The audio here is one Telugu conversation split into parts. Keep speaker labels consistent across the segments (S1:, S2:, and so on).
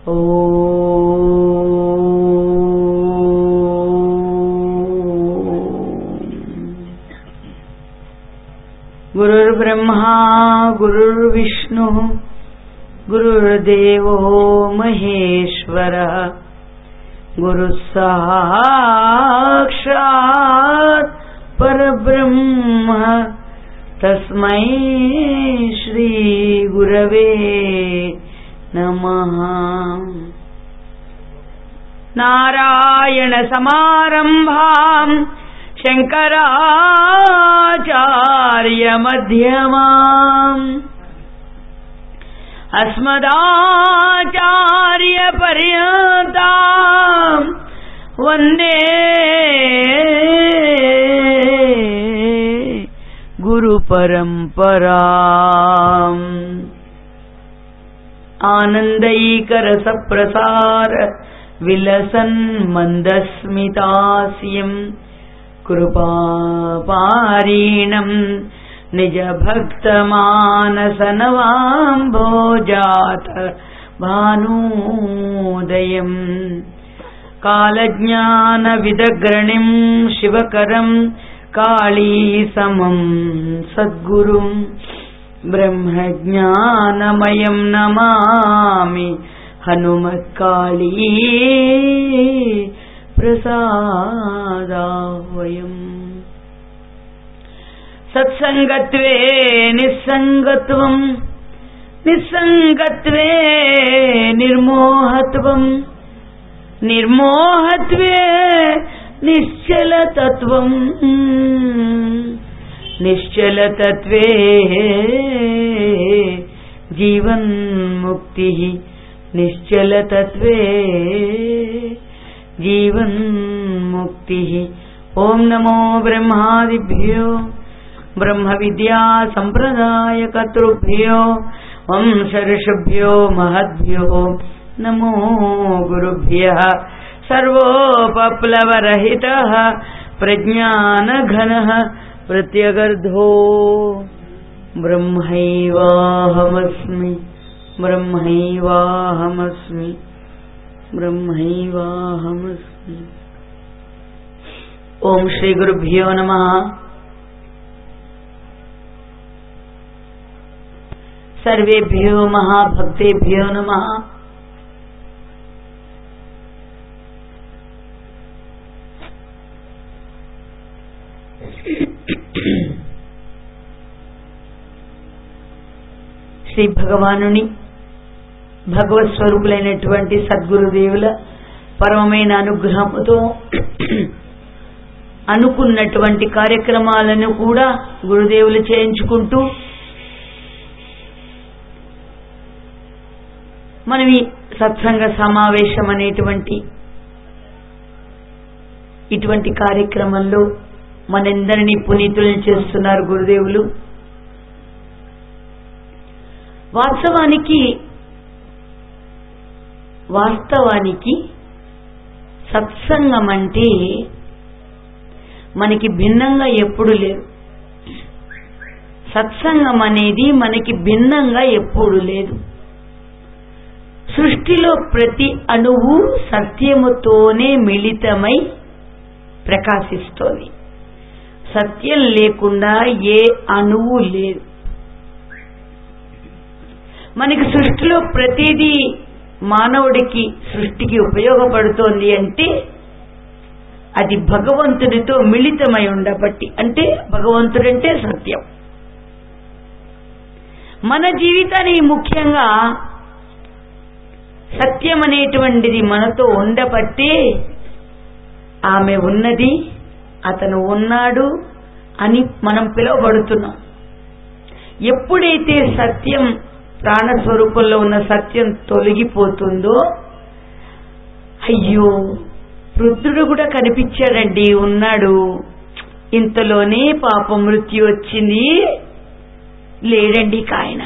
S1: गुरुर्ब्रह्मा गुरुर्विष्णुः गुरुर्देवो महेश्वरः गुरुः साक्षात् परब्रह्म तस्मै श्रीगुरवे नमः नारायणसमारम्भाम् शङ्कराचार्यमध्यमाम् अस्मदाचार्यपर्यन्ताम् वन्दे गुरुपरम्पराम् आनन्दैकरसप्रसार विलसन् मन्दस्मितास्यम् कृपापारीणम् निजभक्तमानसनवाम्भोजात भानूदयम् कालज्ञानविदग्रणिम् शिवकरम् काळीसमम् सद्गुरुम् ब्रह्मज्ञानमयम् नमामि हनुमत्काळी प्रसादावयम् सत्सङ्गत्वे निस्सङ्गत्वम् निस्सङ्गत्वे निर्मोहत्वम् निर्मोहत्वे निश्चलतत्त्वम् निश्चलतत्त्वे जीवन्मुक्तिः निश्चलतत्त्वे जीवन्मुक्तिः ॐ नमो ब्रह्मादिभ्यो ब्रह्मविद्या सम्प्रदायकर्तृभ्यो वंशऋषभ्यो महद्भ्यो नमो गुरुभ्यः सर्वोपप्लवरहितः प्रज्ञानघनः प्रत्यगर्धो ब्रह्मैवाहमस्मि ब्रह्मैवाहमस्मि ब्रह्मैवाहमस्मि ॐ श्रीगुरुभ्यो नमः सर्वेभ्यो महाभक्तेभ्यो नमः శ్రీ భగవానుని భగవత్ స్వరూపులైనటువంటి సద్గురుదేవుల పరమమైన అనుగ్రహముతో అనుకున్నటువంటి కార్యక్రమాలను కూడా గురుదేవులు చేయించుకుంటూ మనం ఈ సత్సంగ సమావేశం అనేటువంటి ఇటువంటి కార్యక్రమంలో మనందరినీ పునీతులను చేస్తున్నారు గురుదేవులు వాస్తవానికి వాస్తవానికి సత్సంగం అంటే మనకి భిన్నంగా ఎప్పుడు లేదు సత్సంగం అనేది మనకి భిన్నంగా ఎప్పుడు లేదు సృష్టిలో ప్రతి అణువు సత్యముతోనే మిళితమై ప్రకాశిస్తోంది సత్యం లేకుండా ఏ అణువు లేదు మనకి సృష్టిలో ప్రతిదీ మానవుడికి సృష్టికి ఉపయోగపడుతోంది అంటే అది భగవంతుడితో మిళితమై ఉండబట్టి అంటే భగవంతుడంటే సత్యం మన జీవితానికి ముఖ్యంగా సత్యం అనేటువంటిది మనతో ఉండబట్టే ఆమె ఉన్నది అతను ఉన్నాడు అని మనం పిలువబడుతున్నాం ఎప్పుడైతే సత్యం ప్రాణస్వరూపంలో ఉన్న సత్యం తొలగిపోతుందో అయ్యో రుద్రుడు కూడా కనిపించాడండి ఉన్నాడు ఇంతలోనే పాప మృత్యు వచ్చింది లేడండి కాయన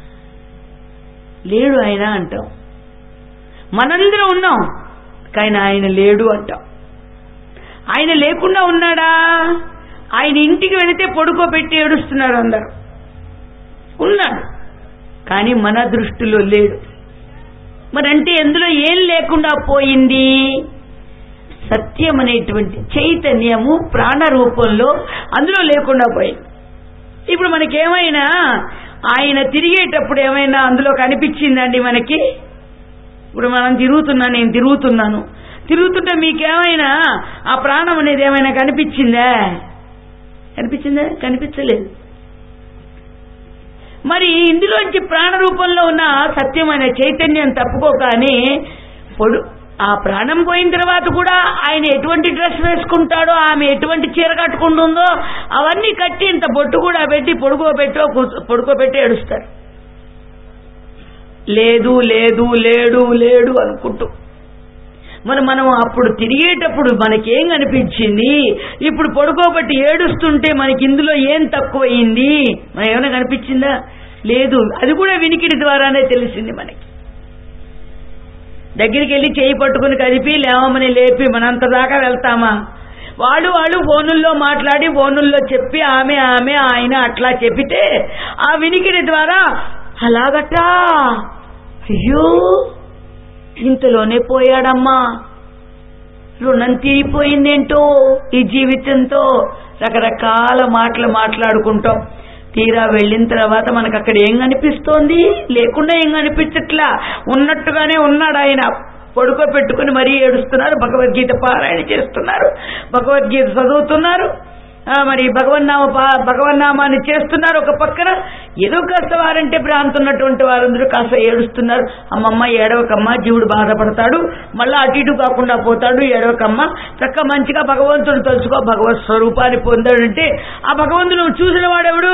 S1: లేడు ఆయన అంటాం మనందరం ఉన్నాం కానీ ఆయన లేడు అంటాం ఆయన లేకుండా ఉన్నాడా ఆయన ఇంటికి వెళితే పడుకోబెట్టి ఏడుస్తున్నారు అందరు ఉన్నాడు కానీ మన దృష్టిలో లేడు మరంటే ఎందులో ఏం లేకుండా పోయింది సత్యం అనేటువంటి చైతన్యము ప్రాణ రూపంలో అందులో లేకుండా పోయింది ఇప్పుడు మనకేమైనా ఆయన తిరిగేటప్పుడు ఏమైనా అందులో కనిపించిందండి మనకి ఇప్పుడు మనం తిరుగుతున్నా నేను తిరుగుతున్నాను తిరుగుతుంటే మీకేమైనా ఆ ప్రాణం అనేది ఏమైనా కనిపించిందా కనిపించిందా కనిపించలేదు మరి ఇందులోంచి ప్రాణ రూపంలో ఉన్న సత్యమైన చైతన్యం తప్పుకోగానే పొడు ఆ ప్రాణం పోయిన తర్వాత కూడా ఆయన ఎటువంటి డ్రెస్ వేసుకుంటాడో ఆమె ఎటువంటి చీర కట్టుకుంటుందో అవన్నీ కట్టి ఇంత బొట్టు కూడా పెట్టి పొడుకోబెట్టో కూర్చో- పొడుకోబెట్టి ఏడుస్తారు లేదు లేదు లేడు లేడు అనుకుంటూ మరి మనం అప్పుడు తిరిగేటప్పుడు మనకేం కనిపించింది ఇప్పుడు పడుకోబట్టి ఏడుస్తుంటే మనకి ఇందులో ఏం తక్కువయింది మన ఏమైనా కనిపించిందా లేదు అది కూడా వినికిడి ద్వారానే తెలిసింది మనకి దగ్గరికి వెళ్ళి చేయి పట్టుకుని కదిపి లేవమని లేపి మనంత దాకా వెళ్తామా వాళ్ళు వాళ్ళు ఫోనుల్లో మాట్లాడి ఫోనుల్లో చెప్పి ఆమె ఆమె ఆయన అట్లా చెప్పితే ఆ వినికిడి ద్వారా అలాగటా అయ్యో ఇంతలోనే పోయాడమ్మా రుణం తీరిపోయిందేంటో ఈ జీవితంతో రకరకాల మాటలు మాట్లాడుకుంటాం తీరా వెళ్ళిన తర్వాత మనకు అక్కడ ఏం కనిపిస్తోంది లేకుండా ఏం కనిపించట్లా ఉన్నట్టుగానే ఉన్నాడు ఆయన పడుకో పెట్టుకుని మరీ ఏడుస్తున్నారు భగవద్గీత పారాయణ చేస్తున్నారు భగవద్గీత చదువుతున్నారు ఆ, మరి భగవన్నామ పా- భగవన్నామాన్ని చేస్తున్నారు ఒక పక్కన ఏదో కాస్త వారంటే భ్రాంతి ఉన్నటువంటి వారందరూ కాస్త ఏడుస్తున్నారు అమ్మమ్మ ఏడవకమ్మ జీవుడు బాధపడతాడు మళ్ళీ అటు ఇటు కాకుండా పోతాడు ఏడవకమ్మ చక్క మంచిగా భగవంతుడు తలుచుకో భగవత్ స్వరూపాన్ని పొందాడంటే ఆ భగవంతుడు చూసిన వాడెవడు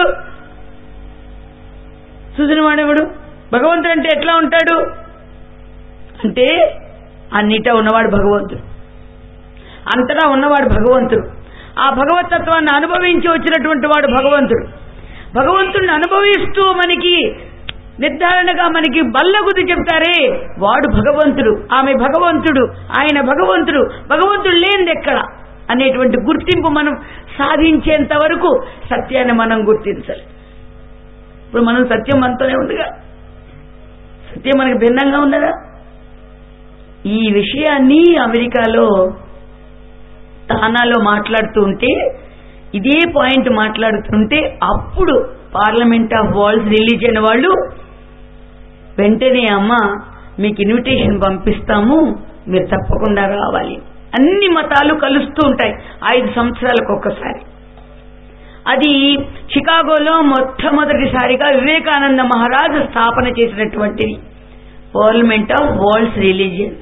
S1: చూసిన వాడెవడు భగవంతుడు అంటే ఎట్లా ఉంటాడు అంటే అన్నిటా ఉన్నవాడు భగవంతుడు అంతటా ఉన్నవాడు భగవంతుడు ఆ భగవతత్వాన్ని అనుభవించి వచ్చినటువంటి వాడు భగవంతుడు భగవంతుడిని అనుభవిస్తూ మనకి నిర్ధారణగా మనకి బల్లగుద్ది చెప్తారే వాడు భగవంతుడు ఆమె భగవంతుడు ఆయన భగవంతుడు భగవంతుడు లేనిది ఎక్కడ అనేటువంటి గుర్తింపు మనం సాధించేంత వరకు సత్యాన్ని మనం గుర్తించాలి ఇప్పుడు మనం సత్యం మనతోనే ఉందిగా సత్యం మనకి భిన్నంగా ఉన్నదా ఈ విషయాన్ని అమెరికాలో తానాలో మాట్లాడుతూ ఉంటే ఇదే పాయింట్ మాట్లాడుతుంటే అప్పుడు పార్లమెంట్ ఆఫ్ వరల్డ్స్ రిలీజియన్ వాళ్ళు వెంటనే అమ్మ మీకు ఇన్విటేషన్ పంపిస్తాము మీరు తప్పకుండా రావాలి అన్ని మతాలు కలుస్తూ ఉంటాయి ఐదు సంవత్సరాలకు ఒక్కసారి అది చికాగోలో మొట్టమొదటిసారిగా వివేకానంద మహారాజు స్థాపన చేసినటువంటిది పార్లమెంట్ ఆఫ్ వరల్డ్స్ రిలీజియన్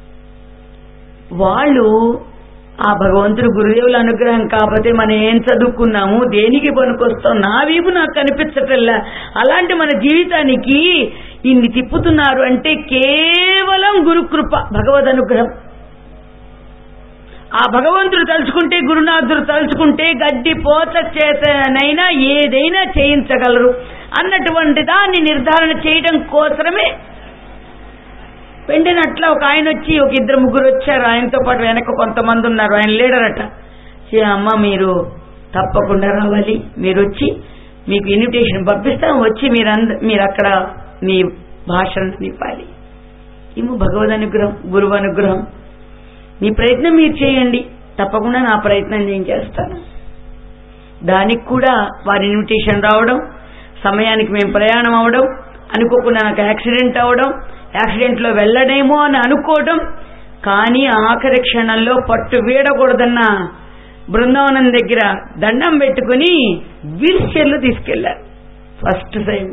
S1: వాళ్ళు ఆ భగవంతుడు గురుదేవుల అనుగ్రహం కాకపోతే మనం ఏం చదువుకున్నాము దేనికి పనికొస్తాం నా వీపు నాకు కనిపించటల్లా అలాంటి మన జీవితానికి ఇన్ని తిప్పుతున్నారు అంటే కేవలం గురుకృప భగవద్ అనుగ్రహం ఆ భగవంతుడు తలుచుకుంటే గురునాథుడు తలుచుకుంటే గడ్డి పోత చేతనైనా ఏదైనా చేయించగలరు అన్నటువంటి దాన్ని నిర్ధారణ చేయడం కోసమే వెంటనే అట్లా ఒక ఆయన వచ్చి ఒక ఇద్దరు ముగ్గురు వచ్చారు ఆయనతో పాటు వెనక కొంతమంది ఉన్నారు ఆయన లీడరట "చే అమ్మ మీరు తప్పకుండా రావాలి మీరు వచ్చి మీకు ఇన్విటేషన్ పంపిస్తాం వచ్చి మీరు అంద మీరు అక్కడ మీ భాషను నింపాలి ఏమో భగవద్ అనుగ్రహం గురువు అనుగ్రహం మీ ప్రయత్నం మీరు చేయండి తప్పకుండా నా ప్రయత్నం నేను చేస్తాను దానికి కూడా వారి ఇన్విటేషన్ రావడం సమయానికి మేము ప్రయాణం అవడం అనుకోకుండా నాకు యాక్సిడెంట్ అవడం యాక్సిడెంట్ లో వెళ్ళడేమో అని అనుకోవడం కానీ ఆఖరి క్షణంలో పట్టు వీడకూడదన్న బృందావనం దగ్గర దండం పెట్టుకుని వీల్చైర్లు తీసుకెళ్లారు ఫస్ట్ టైం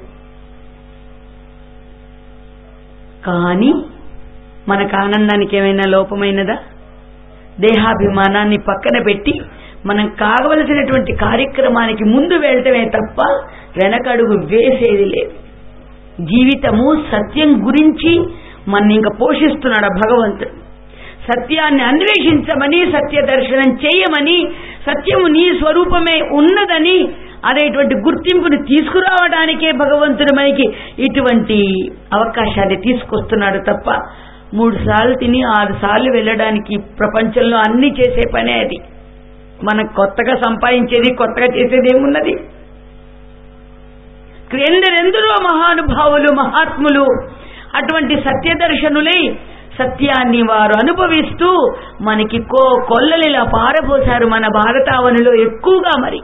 S1: కానీ మనకు ఆనందానికి ఏమైనా లోపమైనదా దేహాభిమానాన్ని పక్కన పెట్టి మనం కావలసినటువంటి కార్యక్రమానికి ముందు వెళ్ళటమే తప్ప వెనకడుగు వేసేది లేదు జీవితము సత్యం గురించి మన ఇంకా పోషిస్తున్నాడు ఆ భగవంతుడు సత్యాన్ని అన్వేషించమని సత్య దర్శనం చేయమని సత్యము నీ స్వరూపమే ఉన్నదని అనేటువంటి గుర్తింపుని తీసుకురావడానికే భగవంతుడు మనకి ఇటువంటి అవకాశాన్ని తీసుకొస్తున్నాడు తప్ప మూడు సార్లు తిని ఆరు సార్లు వెళ్ళడానికి ప్రపంచంలో అన్ని చేసే పనే అది మనం కొత్తగా సంపాదించేది కొత్తగా చేసేది ఏమున్నది ఎందరెందరో మహానుభావులు మహాత్ములు అటువంటి సత్యదర్శనులై సత్యాన్ని వారు అనుభవిస్తూ మనకి కో కొల్లలిలా పారబోసారు మన భారతావనిలో ఎక్కువగా మరి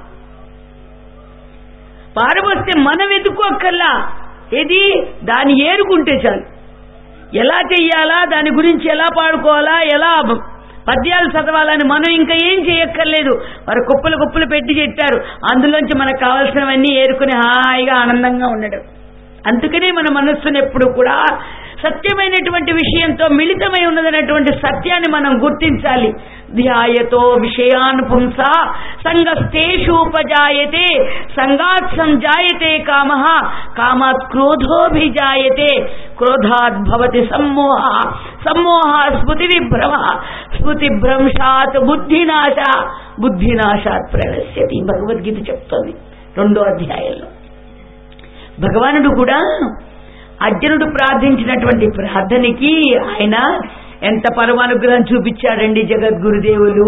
S1: పారబోస్తే మనం ఎదుకోక్కర్లా ఏది దాన్ని ఏరుకుంటే చాలు ఎలా చెయ్యాలా దాని గురించి ఎలా పాడుకోవాలా ఎలా పద్యాలు చదవాలని మనం ఇంకా ఏం చేయక్కర్లేదు వారు కుప్పలు కుప్పలు పెట్టి చెప్పారు అందులోంచి మనకు కావాల్సినవన్నీ ఏరుకుని హాయిగా ఆనందంగా ఉండడం అందుకనే మన మనస్సును ఎప్పుడు కూడా సత్యమైనటువంటి విషయంతో మిళితమై ఉన్నదనేటువంటి సత్యాన్ని మనం గుర్తించాలి ధ్యాయతో విషయాన్ పుంస సంగస్తేషూపజాయతే సంగాత్ సంజాయతే కామ కామాత్ క్రోధోభిజాయతే క్రోధాత్ భవతి సమ్మోహ సమ్మోహ స్మృతి విభ్రమ స్మృతి భ్రంశాత్ బుద్ధినాశ బుద్ధినాశాత్ ప్రణశ్యతి భగవద్గీత చెప్తోంది రెండో అధ్యాయంలో భగవానుడు కూడా అర్జునుడు ప్రార్థించినటువంటి ప్రార్థనకి ఆయన ఎంత పరమానుగ్రహం చూపించాడండి జగద్గురుదేవులు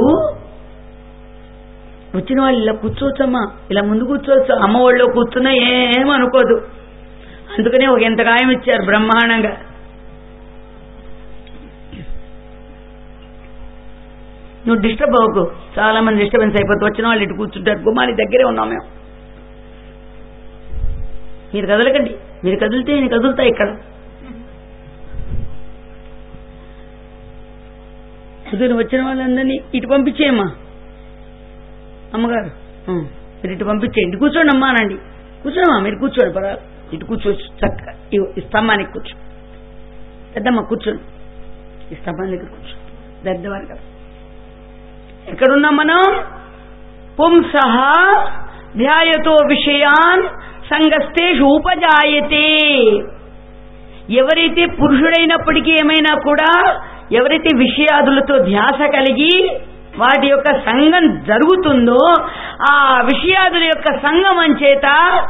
S1: వచ్చిన వాళ్ళు ఇలా కూర్చోవచ్చమ్మా ఇలా ముందు కూర్చోవచ్చు అమ్మ వాళ్ళు కూర్చున్నా ఏమనుకోదు అందుకనే ఒక ఎంత గాయం ఇచ్చారు బ్రహ్మాండంగా నువ్వు డిస్టర్బ్ అవ్వకు చాలా మంది డిస్టర్బెన్స్ అయిపోతుంది వచ్చిన వాళ్ళు ఇటు కూర్చుంటారు గుమ్మాని దగ్గరే ఉన్నాం మేము మీరు కదలకండి మీరు కదిలితే నేను కదులుతా ఇక్కడ పొద్దున వచ్చిన వాళ్ళందరినీ ఇటు పంపించేయమ్మా అమ్మగారు ఆ, మీరు ఇటు పంపించేయండి కూర్చోండి అమ్మా అనండి కూర్చోమ్మా మీరు కూర్చోండి పర్వాలేదు ఇటు కూర్చోవచ్చు చక్కగా ఇగో ఈ స్తంభానికి కూర్చో పెద్దమ్మ కూర్చోండి ఈ స్తంభాన్ని దగ్గర కూర్చో పెద్దవారు కదా ఎక్కడున్నాం మనం పుంస ధ్యాయతో విషయాన్ సంగస్తేషు ఉపజాయతే ఎవరైతే పురుషుడైనప్పటికీ ఏమైనా కూడా ఎవరైతే విషయాదులతో ధ్యాస కలిగి వాటి యొక్క సంఘం జరుగుతుందో ఆ విషయాదుల యొక్క సంగమం చేత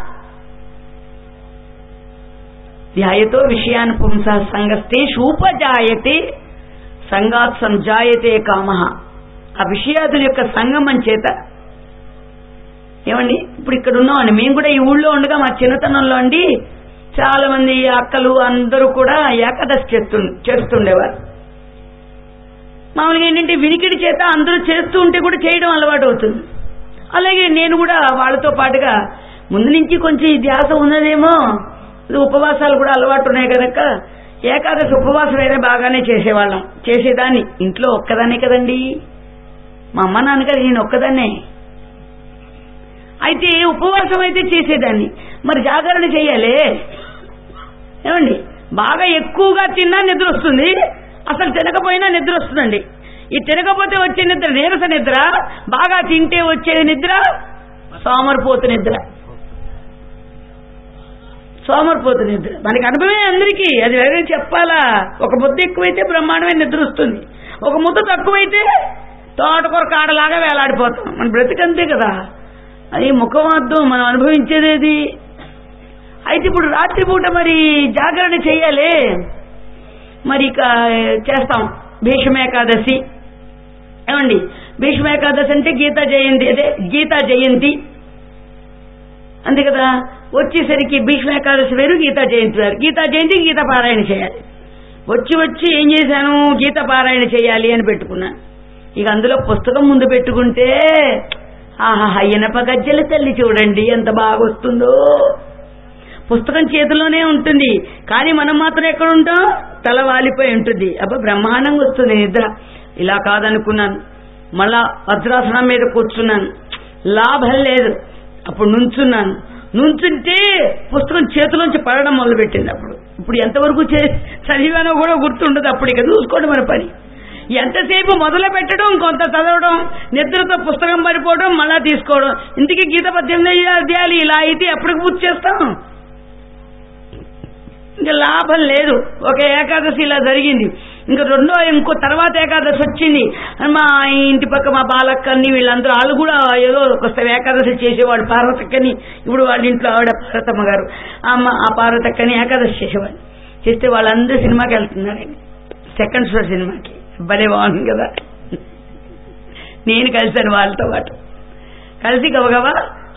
S1: ధ్యాయతో విషయాన్ పుంస సంగస్తేషు ఉపజాయతే సంగాత్ సంజాయతే కామ ఆ విషయాదుల యొక్క సంగమం చేత ఏమండి ఇప్పుడు ఇక్కడ ఉన్నామండి మేము కూడా ఈ ఊళ్ళో ఉండగా మా చిన్నతనంలో అండి చాలా మంది అక్కలు అందరూ కూడా ఏకాదశి చేస్తు చేస్తుండేవారు మామూలుగా ఏంటంటే వినికిడి చేత అందరూ చేస్తూ ఉంటే కూడా చేయడం అలవాటు అవుతుంది అలాగే నేను కూడా వాళ్ళతో పాటుగా ముందు నుంచి కొంచెం ఈ ధ్యాస ఉన్నదేమో ఇది ఉపవాసాలు కూడా అలవాటు ఉన్నాయి కనుక ఏకాదశి ఉపవాసం అయినా బాగానే చేసేవాళ్ళం చేసేదాన్ని ఇంట్లో ఒక్కదాన్నే కదండి మా అమ్మ నాన్నగారు నేను ఒక్కదాన్నే అయితే ఉపవాసం అయితే చేసేదాన్ని మరి జాగరణ చేయాలి ఏమండి బాగా ఎక్కువగా తిన్నా నిద్ర వస్తుంది అసలు తినకపోయినా నిద్ర వస్తుందండి ఈ తినకపోతే వచ్చే నిద్ర నీరస నిద్ర బాగా తింటే వచ్చే నిద్ర సోమరిపోతు నిద్ర సోమరిపోతు నిద్ర మనకి అనుభవమే అందరికీ అది వేరే చెప్పాలా ఒక ముద్ద ఎక్కువైతే బ్రహ్మాండమైన నిద్ర వస్తుంది ఒక ముద్ద తక్కువైతే తోటకూర కాడలాగా వేలాడిపోతాం మన బ్రతికంతే కదా అది ముఖమార్థం మనం అనుభవించేదేది అయితే ఇప్పుడు రాత్రిపూట మరి జాగరణ చెయ్యాలి మరి ఇక చేస్తాం భీష్మ ఏకాదశి ఏమండి భీష్మ ఏకాదశి అంటే గీతా జయంతి అదే గీతా జయంతి అంతే కదా వచ్చేసరికి భీష్మ ఏకాదశి వేరు గీతా జయంతి వేరు గీతా జయంతి గీత పారాయణ చేయాలి వచ్చి వచ్చి ఏం చేశాను గీత పారాయణ చేయాలి అని పెట్టుకున్నాను ఇక అందులో పుస్తకం ముందు పెట్టుకుంటే ఆహా ఇనప గజ్జల తల్లి చూడండి ఎంత బాగా వస్తుందో పుస్తకం చేతిలోనే ఉంటుంది కానీ మనం మాత్రం ఎక్కడ ఉంటాం తల వాలిపోయి ఉంటుంది అబ్బా బ్రహ్మాండంగా వస్తుంది నిద్ర ఇలా కాదనుకున్నాను మళ్ళా వజ్రాసనం మీద కూర్చున్నాను లాభం లేదు అప్పుడు నుంచున్నాను నుంచుంటే పుస్తకం చేతిలోంచి పడడం మొదలుపెట్టింది అప్పుడు ఇప్పుడు ఎంతవరకు చే చదివానో కూడా గుర్తుండదు అప్పుడు ఇక చూసుకోండి మన పని ఎంతసేపు మొదలు పెట్టడం కొంత చదవడం నిద్రతో పుస్తకం పడిపోవడం మళ్ళా తీసుకోవడం ఇంటికి గీత పద్దెనిమిది అధ్యాయాలు ఇలా అయితే ఎప్పటికి పూర్తి చేస్తాం ఇంకా లాభం లేదు ఒక ఏకాదశి ఇలా జరిగింది ఇంకా రెండో ఇంకో తర్వాత ఏకాదశి వచ్చింది మా ఇంటి పక్క మా బాలక్కని వీళ్ళందరూ వాళ్ళు కూడా ఏదో వస్తే ఏకాదశి చేసేవాడు పార్వతక్కని ఇప్పుడు వాళ్ళ ఇంట్లో ఆవిడ పార్వతమ్మ గారు అమ్మ ఆ పార్వతక్కని ఏకాదశి చేసేవాడు చేస్తే వాళ్ళందరూ సినిమాకి వెళ్తున్నారండి సెకండ్ షో సినిమాకి భలే బాగుంది కదా నేను కలిశాను వాళ్ళతో పాటు కలిసి గబగబా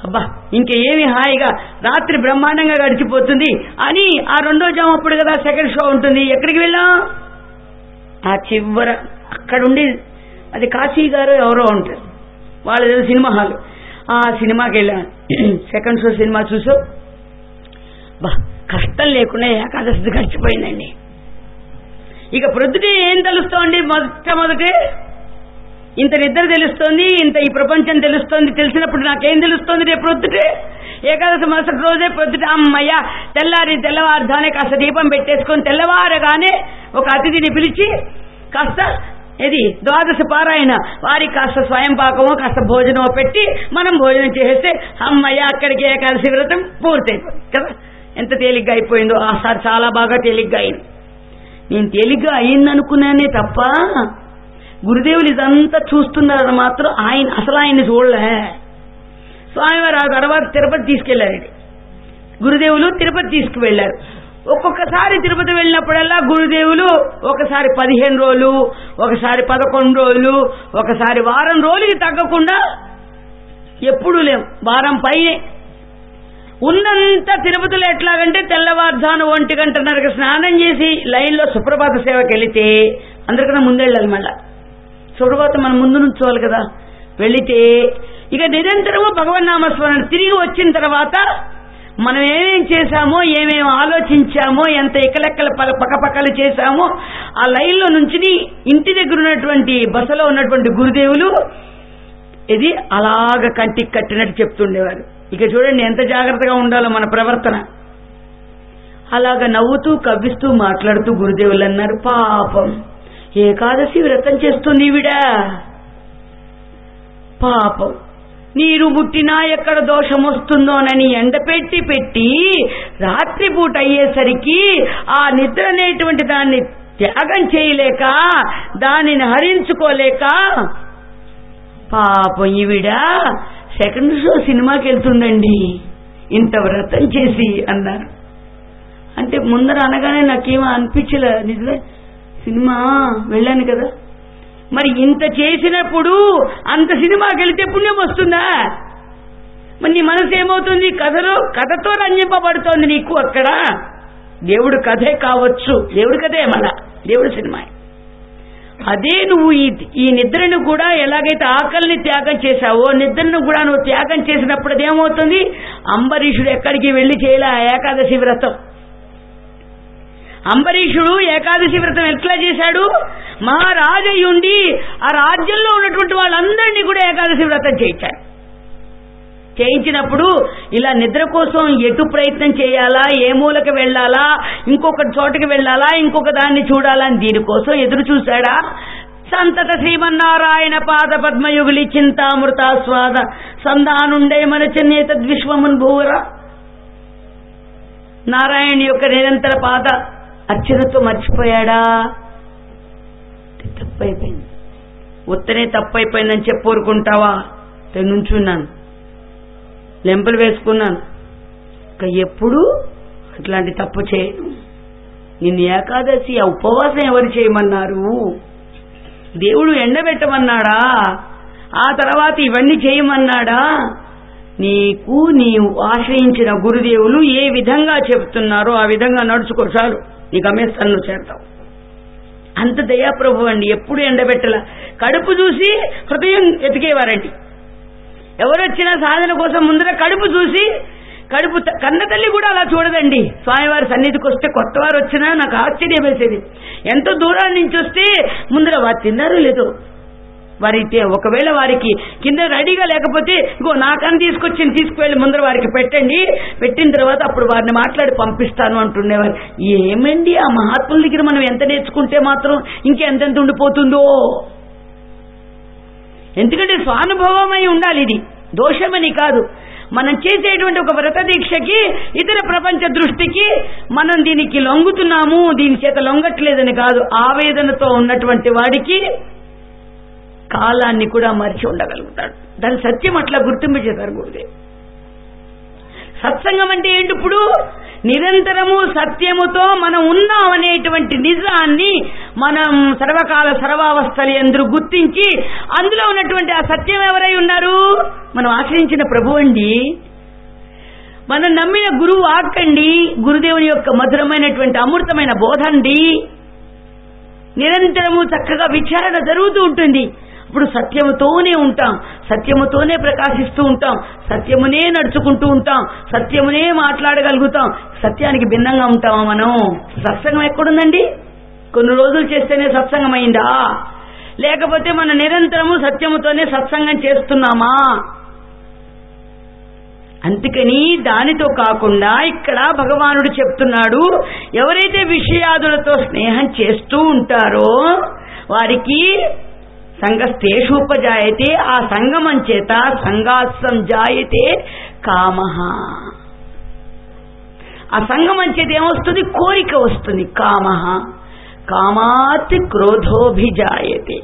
S1: అబ్బా ఇంకేమి హాయిగా రాత్రి బ్రహ్మాండంగా గడిచిపోతుంది అని ఆ రెండో జాము అప్పుడు కదా సెకండ్ షో ఉంటుంది ఎక్కడికి వెళ్ళాం ఆ చివర అక్కడుండి అది కాశీ గారు ఎవరో ఉంటారు వాళ్ళ సినిమా హాల్ ఆ సినిమాకి వెళ్ళాను సెకండ్ షో సినిమా చూసు బా కష్టం లేకుండా ఏకాదశి గడిచిపోయిందండి ఇక ప్రొద్దుటే ఏం తెలుస్తోంది మొట్టమొదటి ఇంత నిద్ర తెలుస్తోంది ఇంత ఈ ప్రపంచం తెలుస్తోంది తెలిసినప్పుడు నాకేం తెలుస్తోంది రేపు ప్రొద్దుటే ఏకాదశి మరుసటి రోజే ప్రొద్దుట అమ్మయ్య తెల్లారి తెల్లవారుజానే కాస్త దీపం పెట్టేసుకొని తెల్లవారగానే ఒక అతిథిని పిలిచి కాస్త ఇది ద్వాదశ పారాయణ వారికి కాస్త స్వయం పాకమో కాస్త భోజనమో పెట్టి మనం భోజనం చేస్తే అమ్మయ్య అక్కడికి ఏకాదశి వ్రతం పూర్తయిపోయింది కదా ఎంత తేలిగ్గా అయిపోయిందో ఆ సార్ చాలా బాగా తేలిగ్గా అయింది నేను తేలిగ్గా అయిందనుకున్నానే తప్ప గురుదేవులు ఇదంతా చూస్తున్నారని మాత్రం ఆయన అసలు ఆయన్ని చూడలే స్వామివారు ఆ తర్వాత తిరుపతి తీసుకెళ్లారండి గురుదేవులు తిరుపతి తీసుకువెళ్లారు ఒక్కొక్కసారి తిరుపతి వెళ్ళినప్పుడల్లా గురుదేవులు ఒకసారి పదిహేను రోజులు ఒకసారి పదకొండు రోజులు ఒకసారి వారం రోజులకి తగ్గకుండా ఎప్పుడు లేం వారం పైనే ఉన్నంత తిరుపతిలో ఎట్లాగంటే తెల్లవారుజాను ఒంటి గంటన్నరకు స్నానం చేసి లైన్లో సుప్రభాత సేవకి వెళితే అందరికన్నా ముందెళ్ళాలి మళ్ళా సుప్రభాతం మనం ముందు నుంచోవాలి కదా వెళితే ఇక నిరంతరము భగవన్నామస్మరణ తిరిగి వచ్చిన తర్వాత మనం ఏమేం చేశామో ఏమేం ఆలోచించామో ఎంత ఇకలెక్కల పల- పక్కపక్కలు చేశామో ఆ లైన్లో నుంచి ఇంటి దగ్గర ఉన్నటువంటి బసలో ఉన్నటువంటి గురుదేవులు ఇది అలాగ కంటికి కట్టినట్టు చెప్తుండేవారు ఇక చూడండి ఎంత జాగ్రత్తగా ఉండాలో మన ప్రవర్తన అలాగ నవ్వుతూ కవ్విస్తూ మాట్లాడుతూ గురుదేవులు అన్నారు పాపం ఏకాదశి వ్రతం చేస్తుంది ఈవిడ పాపం నీరు పుట్టినా ఎక్కడ దోషం వస్తుందోనని ఎండపెట్టి పెట్టి రాత్రిపూట అయ్యేసరికి ఆ నిద్ర అనేటువంటి దాన్ని త్యాగం చేయలేక దానిని హరించుకోలేక పాపం ఈవిడ సెకండ్ షో సినిమాకి వెళ్తుందండి ఇంత వ్రతం చేసి అన్నారు అంటే ముందర అనగానే నాకేమో అనిపించలే నిజమే సినిమా వెళ్ళాను కదా మరి ఇంత చేసినప్పుడు అంత సినిమాకి వెళితే పుణ్యం వస్తుందా మరి నీ మనసు ఏమవుతుంది కథలో కథతో రంజింపబడుతోంది నీకు అక్కడ దేవుడు కథే కావచ్చు దేవుడి కథే మళ్ళా దేవుడి సినిమా అదే నువ్వు ఈ ఈ నిద్రను కూడా ఎలాగైతే ఆకలిని త్యాగం చేశావో నిద్రను కూడా నువ్వు త్యాగం చేసినప్పుడు అదేమవుతుంది అంబరీషుడు ఎక్కడికి వెళ్లి చేయలే ఆ ఏకాదశి వ్రతం అంబరీషుడు ఏకాదశి వ్రతం ఎట్లా చేశాడు మహారాజయ్యుండి ఆ రాజ్యంలో ఉన్నటువంటి వాళ్ళందరినీ కూడా ఏకాదశి వ్రతం చేయించాడు చేయించినప్పుడు ఇలా నిద్ర కోసం ఎటు ప్రయత్నం చేయాలా ఏ మూలకి వెళ్ళాలా ఇంకొక చోటకి వెళ్ళాలా ఇంకొక దాన్ని చూడాలా అని దీనికోసం ఎదురు చూశాడా సంతత శ్రీమన్నారాయణ పాద పద్మయుగులి చింతామృతాస్వాద సంధానుండే మన చెన్నేత విశ్వమున్ భూవరా నారాయణ యొక్క నిరంతర పాద అర్చనతో మర్చిపోయాడా తప్పైపోయింది ఉత్తనే తప్పైపోయిందని చెప్పూరుకుంటావా నేను నుంచున్నాను లెంపలు వేసుకున్నాను ఇక ఎప్పుడు అట్లాంటి తప్పు చేయను నిన్ను ఏకాదశి ఆ ఉపవాసం ఎవరు చేయమన్నారు దేవుడు ఎండబెట్టమన్నాడా ఆ తర్వాత ఇవన్నీ చేయమన్నాడా నీకు నీవు ఆశ్రయించిన గురుదేవులు ఏ విధంగా చెప్తున్నారో ఆ విధంగా నడుచుకో చాలు నీ గమ్యస్థానంలో చేరతావు అంత దయాప్రభు అండి ఎప్పుడు ఎండబెట్టల కడుపు చూసి హృదయం ఎతికేవారండి ఎవరొచ్చినా సాధన కోసం ముందర కడుపు చూసి కడుపు త- కన్న తల్లి కూడా అలా చూడదండి స్వామివారి సన్నిధికి వస్తే కొత్త వారు వచ్చినా నాకు ఆశ్చర్యం వేసేది ఎంతో దూరాన్ని నుంచి వస్తే ముందర వారు తిన్నారో లేదో వారి తే- ఒకవేళ వారికి కింద రెడీగా లేకపోతే ఇగో నాకని తీసుకొచ్చి తీసుకువెళ్ళి ముందర వారికి పెట్టండి పెట్టిన తర్వాత అప్పుడు వారిని మాట్లాడి పంపిస్తాను అంటుండేవారు ఏమండి ఆ మహాత్ముల దగ్గర మనం ఎంత నేర్చుకుంటే మాత్రం ఇంకెంతెంత ఉండిపోతుందో ఎందుకంటే స్వానుభవమై ఉండాలి ఇది దోషమని కాదు మనం చేసేటువంటి ఒక వ్రత దీక్షకి ఇతర ప్రపంచ దృష్టికి మనం దీనికి లొంగుతున్నాము దీని చేత లొంగట్లేదని కాదు ఆవేదనతో ఉన్నటువంటి వాడికి కాలాన్ని కూడా మరిచి ఉండగలుగుతాడు దాని సత్యం అట్లా గుర్తింపు చేశారు గురుదేవ్ సత్సంగం అంటే ఏంటి ఇప్పుడు నిరంతరము సత్యముతో మనం ఉన్నాం అనేటువంటి నిజాన్ని మనం సర్వకాల సర్వావస్థలు ఎందరూ గుర్తించి అందులో ఉన్నటువంటి ఆ సత్యం ఎవరై ఉన్నారు మనం ఆశ్రయించిన ప్రభు అండి మనం నమ్మిన గురువు ఆక్కండి గురుదేవుని యొక్క మధురమైనటువంటి అమృతమైన బోధండి నిరంతరము చక్కగా విచారణ జరుగుతూ ఉంటుంది ఇప్పుడు సత్యముతోనే ఉంటాం సత్యముతోనే ప్రకాశిస్తూ ఉంటాం సత్యమునే నడుచుకుంటూ ఉంటాం సత్యమునే మాట్లాడగలుగుతాం సత్యానికి భిన్నంగా ఉంటామా మనం సత్సంగం ఎక్కడుందండి కొన్ని రోజులు చేస్తేనే సత్సంగం అయిందా లేకపోతే మనం నిరంతరము సత్యముతోనే సత్సంగం చేస్తున్నామా అందుకని దానితో కాకుండా ఇక్కడ భగవానుడు చెప్తున్నాడు ఎవరైతే విషయాదులతో స్నేహం చేస్తూ ఉంటారో వారికి సంఘస్థేషూపజాయతే ఆ సంగమం చేత సంఘాసం జాయతే కామ ఆ సంగమం చేత ఏమొస్తుంది కోరిక వస్తుంది కామ కామాత్ క్రోధోభిజాయతే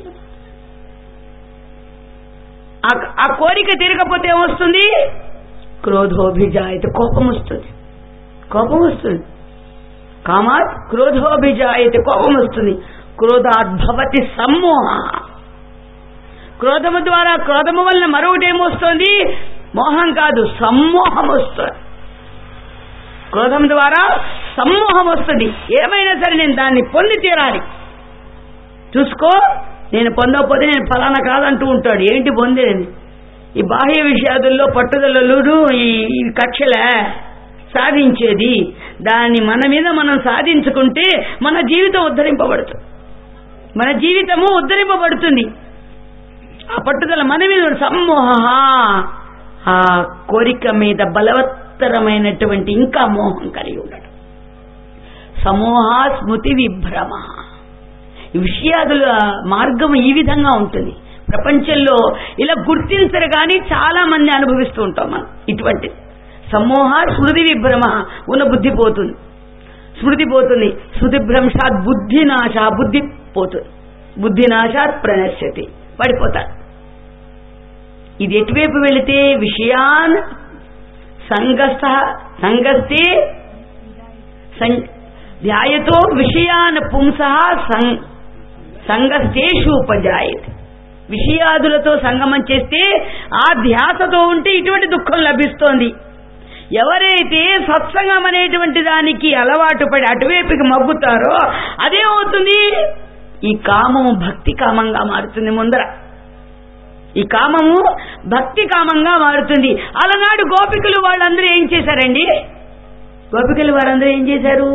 S1: ఆ- ఆ కోరిక తీరకపోతే ఏమొస్తుంది క్రోధోభిజాయత కోపం వస్తుంది కోపం వస్తుంది కామాత్ క్రోధోభిజాయత కోపం వస్తుంది క్రోధాద్భవతి సమ్మోహ క్రోధము ద్వారా క్రోధము వలన మరొకటి ఏమొస్తుంది మోహం కాదు సమ్మోహం వస్తుంది క్రోధం ద్వారా సమ్మోహం వస్తుంది ఏమైనా సరే నేను దాన్ని పొంది తీరాలి చూసుకో నేను పొందకపోతే నేను ఫలానా కాదంటూ ఉంటాడు ఏంటి పొందేది ఈ బాహ్య విషయాదుల్లో పట్టుదలలు ఈ ఈ కక్షలే సాధించేది దాన్ని మన మీద మనం సాధించుకుంటే మన జీవితం ఉద్ధరింపబడుతుంది మన జీవితము ఉద్ధరింపబడుతుంది ఆ పట్టుదల మన మీద ఉన్న సమ్మోహ ఆ కోరిక మీద బలవత్తరమైనటువంటి ఇంకా మోహం కలిగి ఉండడం సమూహ స్మృతి విభ్రమ ఈ విషయాదుల మార్గం ఈ విధంగా ఉంటుంది ప్రపంచంలో ఇలా గుర్తించరు కానీ చాలా మంది అనుభవిస్తూ ఉంటాం మనం ఇటువంటి సమూహ స్మృతి విభ్రమ ఉన్న బుద్ధి పోతుంది స్మృతి పోతుంది స్మృతి భ్రంశాత్ బుద్ధి నాశ బుద్ధి పోతుంది బుద్ధి నాశాత్ ప్రణశ్యతి పడిపోతాడు ఇది ఎటువైపు వెళితే విషయాన్ సంగస్థ సంగస్తే సం- ధ్యాయతో విషయాన్ పుంస సంగస్తేషు ఉపజాయతి విషయాదులతో సంగమం చేస్తే ఆ ధ్యాసతో ఉంటే ఇటువంటి దుఃఖం లభిస్తోంది ఎవరైతే సత్సంగం అనేటువంటి దానికి అలవాటు పడి అటువైపుకి మగ్గుతారో అదేమవుతుంది ఈ కామము భక్తి కామంగా మారుతుంది ముందర ఈ కామము భక్తి కామంగా మారుతుంది అలనాడు గోపికలు వాళ్ళందరూ ఏం చేశారండి గోపికలు వారందరూ ఏం చేశారు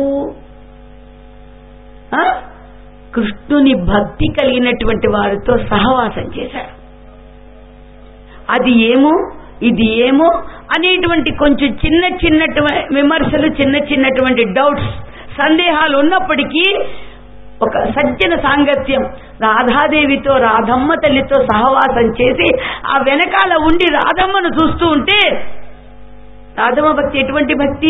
S1: ఆ? కృష్ణుని భక్తి కలిగినటువంటి వారితో సహవాసం చేశారు అది ఏమో ఇది ఏమో అనేటువంటి కొంచెం చిన్న చిన్నటు విమర్శలు చిన్న చిన్నటువంటి డౌట్స్ సందేహాలు ఉన్నప్పటికీ ఒక సజ్జన సాంగత్యం రాధాదేవితో రాధమ్మ తల్లితో సహవాసం చేసి ఆ వెనకాల ఉండి రాధమ్మను చూస్తూ ఉంటే రాధమ్మ భక్తి ఎటువంటి భక్తి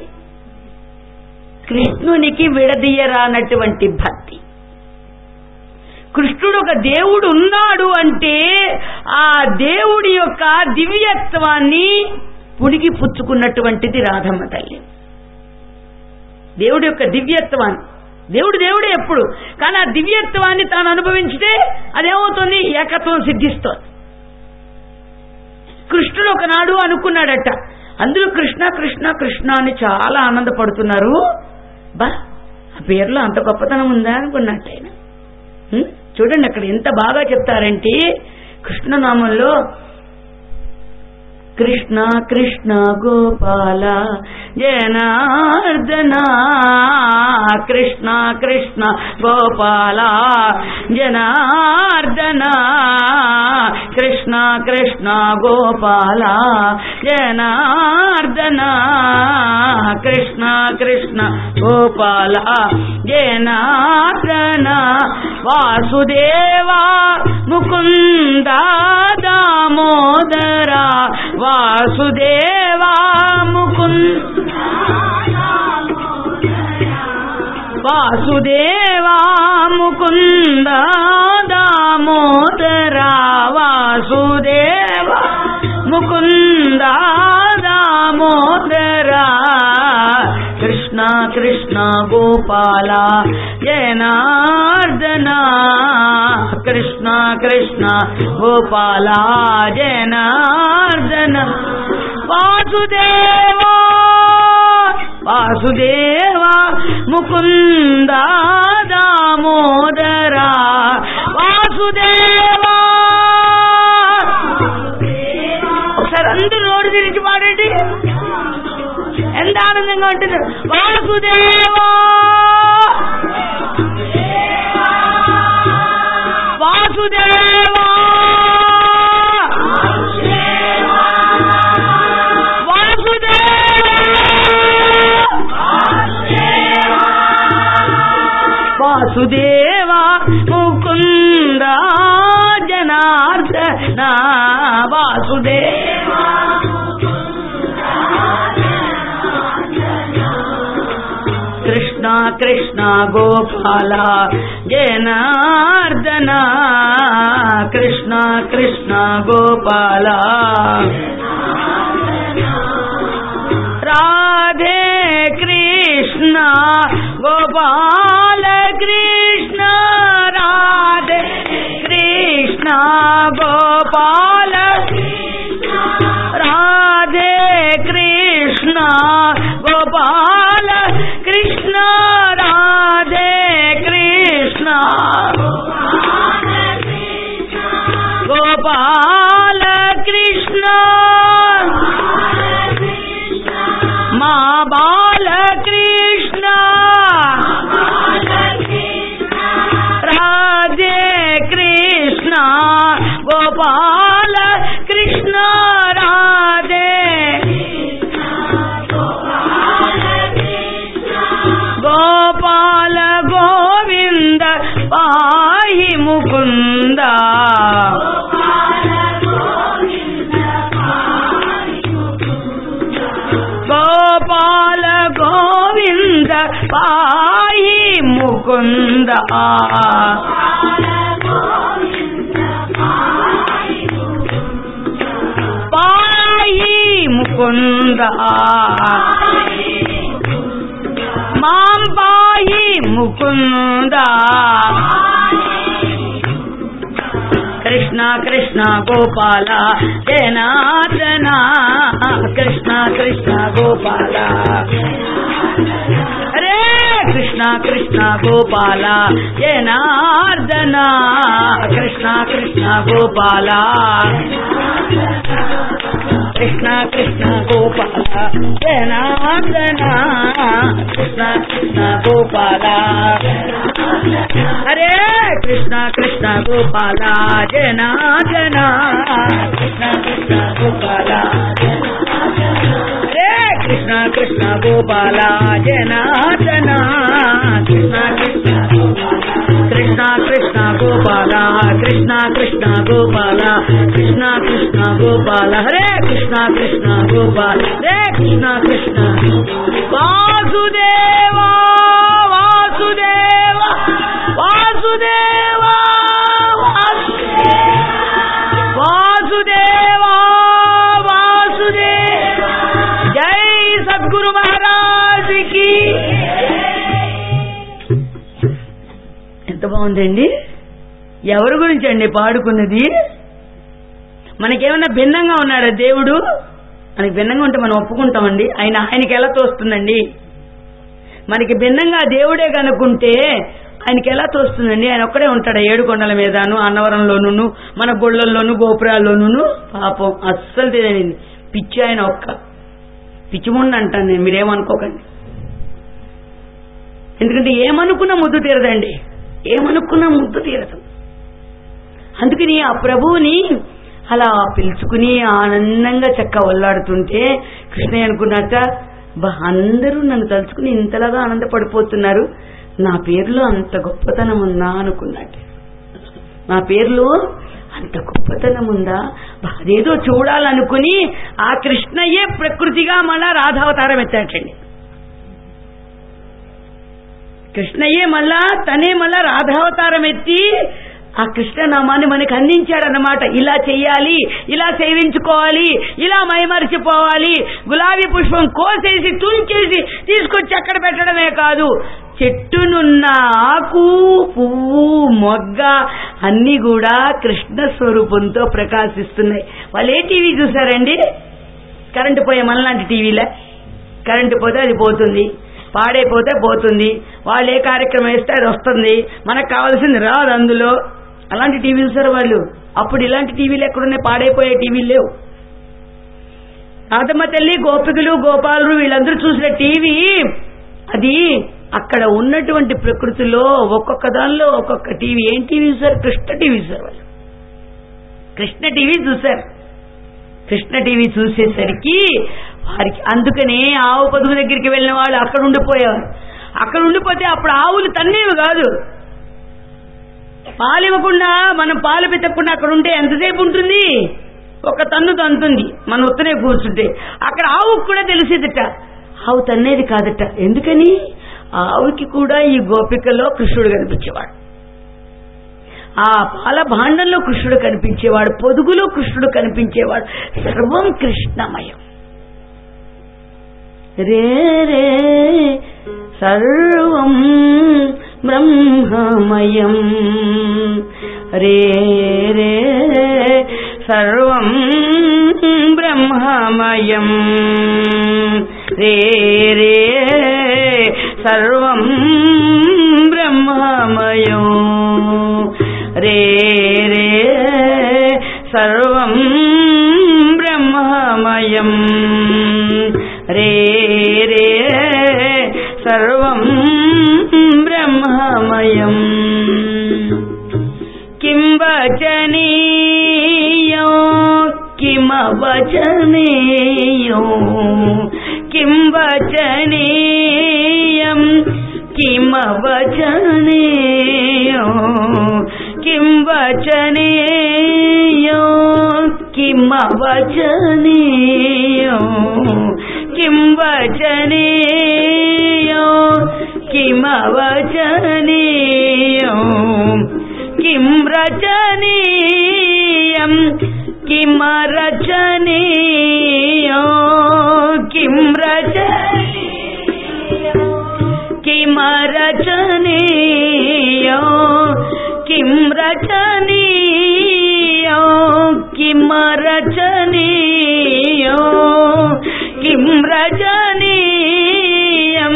S1: కృష్ణునికి విడదీయరానటువంటి భక్తి కృష్ణుడు ఒక దేవుడు ఉన్నాడు అంటే ఆ దేవుడి యొక్క దివ్యత్వాన్ని పుడికి పుచ్చుకున్నటువంటిది రాధమ్మ తల్లి దేవుడి యొక్క దివ్యత్వాన్ని దేవుడు దేవుడే ఎప్పుడు కానీ ఆ దివ్యత్వాన్ని తాను అనుభవించితే అదేమవుతుంది ఏకత్వం సిద్ధిస్తోంది కృష్ణుడు ఒకనాడు అనుకున్నాడట అందరూ కృష్ణ కృష్ణ కృష్ణ అని చాలా ఆనందపడుతున్నారు బా ఆ పేర్లో అంత గొప్పతనం ఉందా అనుకున్నట్టు ఆయన ఉం? చూడండి అక్కడ ఎంత బాగా చెప్తారంటే కృష్ణనామంలో కృష్ణ కృష్ణ గోపాల జనార్దన కృష్ణ కృష్ణ గోపాల జనార్దన కృష్ణ కృష్ణ గోపాల జనార్దన కృష్ణ కృష్ణ గోపాల జనార్దన వాసుదేవా ముకుంద దామోదర వాసుదేవా ముకుంద వాసుదేవా ముకుంద దామోదర వాసుదేవ ముకుంద దామోదర కృష్ణ గోపాల జనార్దన కృష్ణ కృష్ణ గోపాల జనార్దన వాసుదేవా వాసుదేవా ముకుంద దామోదరా వాసుదేవా ఒకసారి అందరూ నోరు తిరిగి పాడండి ఎంత ఆనందంగా ఉంటుంది వాసుదేవా వాసుదేవా వాసుదేవా ముకుంద జనార్దన వాసుదేవా కృష్ణ కృష్ణ గోపాల జనార్దన కృష్ణ కృష్ణ గోపాల రాధే కృష్ణ గోపాల కృష్ణ రాధే కృష్ణ గోపాల రాధే కృష్ణ గోపాల కృష్ణ రాధే కృష్ణ గోపాల కృష్ణ మా బాల కృష్ణ రాధే కృష్ణ గోపాల కృష్ణ రాధే గోపాల గోవింద పాహి ముకుంద గోపాల గోవింద పాహి ముకుంద పాహి ముకుంద మాం పాహి ముకుంద కృష్ణ కృష్ణ గోపాల జనార్దన కృష్ణ కృష్ణ గోపాల హరే కృష్ణ కృష్ణ గోపాల జనార్దన కృష్ణ కృష్ణ గోపాల కృష్ణ కృష్ణ గోపాల జనార్దన కృష్ణ కృష్ణ గోపాల హరే కృష్ణ కృష్ణ గోపాల జనార్దన కృష్ణ కృష్ణ గోపాల హరే కృష్ణ కృష్ణ గోపాల జనార్దన కృష్ణ కృష్ణ కృష్ణ కృష్ణ గోపాల కృష్ణ కృష్ణ గోపాల కృష్ణ కృష్ణ గోపాల హరే కృష్ణ కృష్ణ గోపాల హరే కృష్ణ కృష్ణ వాసుదేవా వాసుదేవ వాసుదేవ వాసుదేవ వాసుదేవ జై సద్గురు మహారాజ్ కి ఎంత బాగుందండి ఎవరి గురించి అండి పాడుకున్నది మనకేమన్నా భిన్నంగా ఉన్నాడా దేవుడు మనకి భిన్నంగా ఉంటే మనం ఒప్పుకుంటామండి ఆయన ఆయనకి ఎలా తోస్తుందండి మనకి భిన్నంగా దేవుడే కనుకుంటే ఆయనకి ఎలా తోస్తుందండి ఆయన ఒక్కడే ఉంటాడు ఏడు కొండల మీదను అన్నవరంలోను మన గుళ్ళల్లోను గోపురాల్లోనూ పాపం అస్సలు తెలియదు పిచ్చి ఆయన ఒక్క పిచ్చిముండి అంటాను నేను మీరేమనుకోకండి ఎందుకంటే ఏమనుకున్నా ముద్దు తీరదండి ఏమనుకున్నా ముద్దు తీరదు అందుకని ఆ ప్రభువుని అలా పిలుచుకుని ఆనందంగా చక్క ఒల్లాడుతుంటే కృష్ణయ్య అనుకున్నట్ట బా అందరూ నన్ను తలుచుకుని ఇంతలాగా ఆనందపడిపోతున్నారు నా పేరులో అంత గొప్పతనం ఉందా అనుకున్నట్టు నా పేరులో అంత గొప్పతనం ఉందా బా, అదేదో చూడాలనుకుని ఆ కృష్ణయ్యే ప్రకృతిగా మళ్ళా రాధావతారం ఎత్తాటండి కృష్ణయ్యే మళ్ళా తనే మళ్ళా రాధావతారం ఎత్తి ఆ కృష్ణనామాన్ని మనకి అందించాడనమాట ఇలా చెయ్యాలి ఇలా సేవించుకోవాలి ఇలా మైమరిచిపోవాలి గులాబీ పుష్పం కోసేసి తుంచేసి తీసుకొచ్చి అక్కడ పెట్టడమే కాదు చెట్టునున్న ఆకు పువ్వు మొగ్గ అన్ని కూడా కృష్ణ స్వరూపంతో ప్రకాశిస్తున్నాయి వాళ్ళు ఏ టీవీ చూసారండి కరెంటు పోయే మనలాంటి టీవీలే కరెంటు పోతే అది పోతుంది పాడైపోతే పోతుంది వాళ్ళు ఏ కార్యక్రమం వేస్తే అది వస్తుంది మనకు కావాల్సింది రాదు అందులో అలాంటి టీవీ చూసారు వాళ్ళు అప్పుడు ఇలాంటి టీవీలు ఎక్కడున్నాయి పాడైపోయే టీవీలు లేవు రాధమ్మ తల్లి గోపికలు గోపాలులు వీళ్ళందరూ చూసిన టీవీ అది అక్కడ ఉన్నటువంటి ప్రకృతిలో ఒక్కొక్క దానిలో ఒక్కొక్క టీవీ ఏం టీవీ చూసారు కృష్ణ టీవీ చూసారు వాళ్ళు కృష్ణ టీవీ చూసారు కృష్ణ టీవీ చూసేసరికి వారికి అందుకనే ఆవు పొదుగు దగ్గరికి వెళ్ళిన వాళ్ళు అక్కడ ఉండిపోయేవారు అక్కడ ఉండిపోతే అప్పుడు ఆవులు తన్నేవి కాదు పాలు ఇవ్వకుండా మనం పాలు పెట్టకుండా అక్కడ ఉంటే ఎంతసేపు ఉంటుంది ఒక తన్ను తంతుంది మన ఉత్తనే కూర్చుంటే అక్కడ ఆవుకు కూడా తెలిసేదట ఆవు తన్నేది కాదట ఎందుకని ఆవుకి కూడా ఈ గోపికలో కృష్ణుడు కనిపించేవాడు ఆ పాల భాండంలో కృష్ణుడు కనిపించేవాడు పొదుగులో కృష్ణుడు కనిపించేవాడు సర్వం కృష్ణమయం రే రే సర్వం బ్రహ్మమయం రే రే సర్వం బ్రహ్మమయం రే రే సర్వం బ్రహ్మమయం రే రే సర్వం బ్రహ్మమయం రే రే సర్వం బ్రహ్మమయం కిం వచనీయో కిమవచనీయో కిం వచనీయం కిమవచనీయో కిం వచనీయో కిమవచనీయో కిం వచనీయో కిమవచనీయో కిం రచనీయం కిమరచనీయో కిం రచనీయో కిమరచనీయో కిం రచనీయో కిమరచనీయో కిం రచనీయం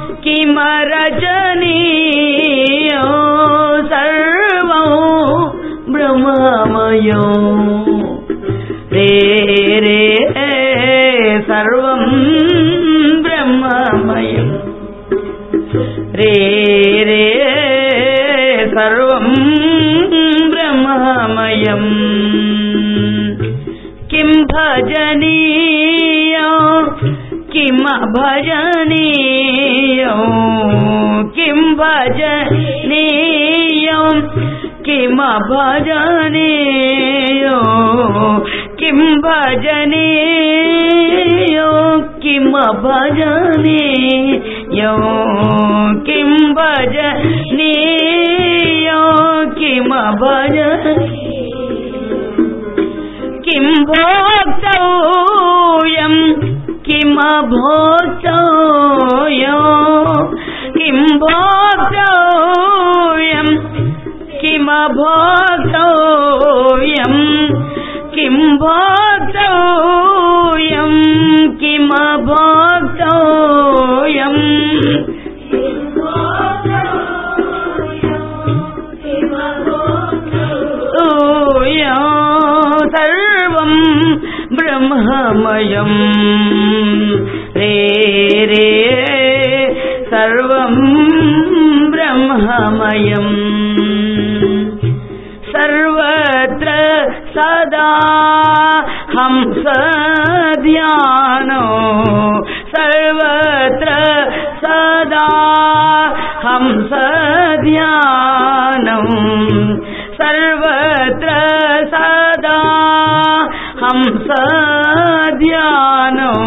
S1: కిమరచనీయో సర్వం బ్రహ్మమయో రే రే సర్వం బ్రహ్మమయం రే రే సర్వం బ్రహ్మమయం కిం భజనీయో కిం భజనీయో కిం భజనీయో కిం భజనీయో కిం భజనీయో కిం భజనీయో కిం భజనీయో కిం భజనీయో किं भोक्तव्यम् किमभोक्तव्यो किं भोक्तव्यम् किमभोक्तव्यम् किं भोक्तव्यम् किमभोक्तव्यम् ूयो सर्वं ब्रह्ममयम् रे रे सर्वं ब्रह्ममयम् सर्वत्र सदा हंस ध्यानो सर्वत्र सदा हंस ध्यानम् सर्वत्र सदा हंस ध्यानो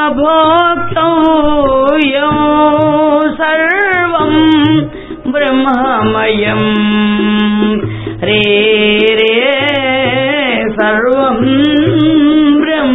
S1: భోక్తవ్యం సర్వం బ్రహ్మమయం రే రే సర్వం బ్రహ్మ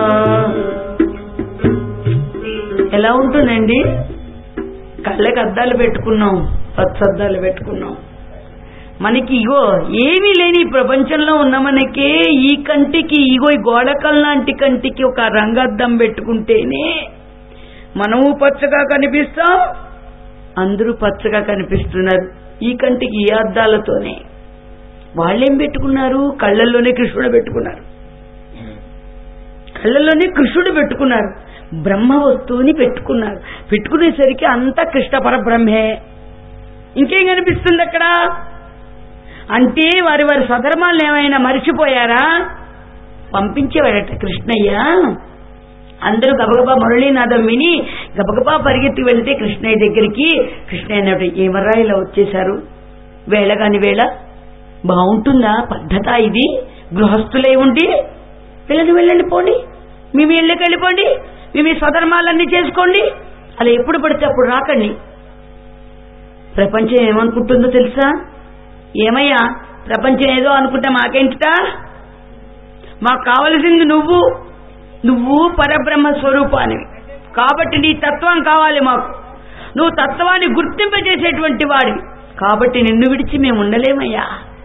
S1: ఎలా ఉంటుందండి కళ్ళకి అద్దాలు పెట్టుకున్నాం సత్సద్దాలు పెట్టుకున్నాం మనకి ఇగో ఏమీ లేని ఈ ప్రపంచంలో ఉన్న మనకే ఈ కంటికి ఇగో ఈ గోడకల్ లాంటి కంటికి ఒక రంగద్దం పెట్టుకుంటేనే మనము పచ్చగా కనిపిస్తాం అందరూ పచ్చగా కనిపిస్తున్నారు ఈ కంటికి ఈ అద్దాలతోనే వాళ్ళేం పెట్టుకున్నారు కళ్ళల్లోనే కృష్ణుడు పెట్టుకున్నారు కళ్ళల్లోనే కృష్ణుడు పెట్టుకున్నారు బ్రహ్మ వస్తువుని పెట్టుకున్నారు పెట్టుకునేసరికి అంతా కృష్ణ పరబ్రహ్మే ఇంకేం కనిపిస్తుంది అక్కడ అంటే వారి వారి సధర్మాలను ఏమైనా మర్చిపోయారా పంపించేవాడట కృష్ణయ్య అందరూ గబగబా మురళీనాథం విని గబగబా పరిగెత్తి వెళ్తే కృష్ణయ్య దగ్గరికి కృష్ణయ్య అన్నాడు ఏమర్రా ఇలా వచ్చేశారు వేళ కాని వేళ బాగుంటుందా పద్ధత ఇది గృహస్థులై ఉండి వెళ్ళండి వెళ్ళండి పోండి మీ మీ ఇళ్ళకి వెళ్ళిపోండి మీ మీ స్వధర్మాలన్నీ చేసుకోండి అలా ఎప్పుడు పడితే అప్పుడు రాకండి ప్రపంచం ఏమనుకుంటుందో తెలుసా ఏమయ్యా ప్రపంచం ఏదో అనుకుంటే మాకేంటిటా మాకు కావలసింది నువ్వు నువ్వు పరబ్రహ్మ స్వరూపానివి కాబట్టి నీ తత్వం కావాలి మాకు నువ్వు తత్వాన్ని గుర్తింపజేసేటువంటి వాడివి కాబట్టి నిన్ను విడిచి మేము ఉండలేమయ్యా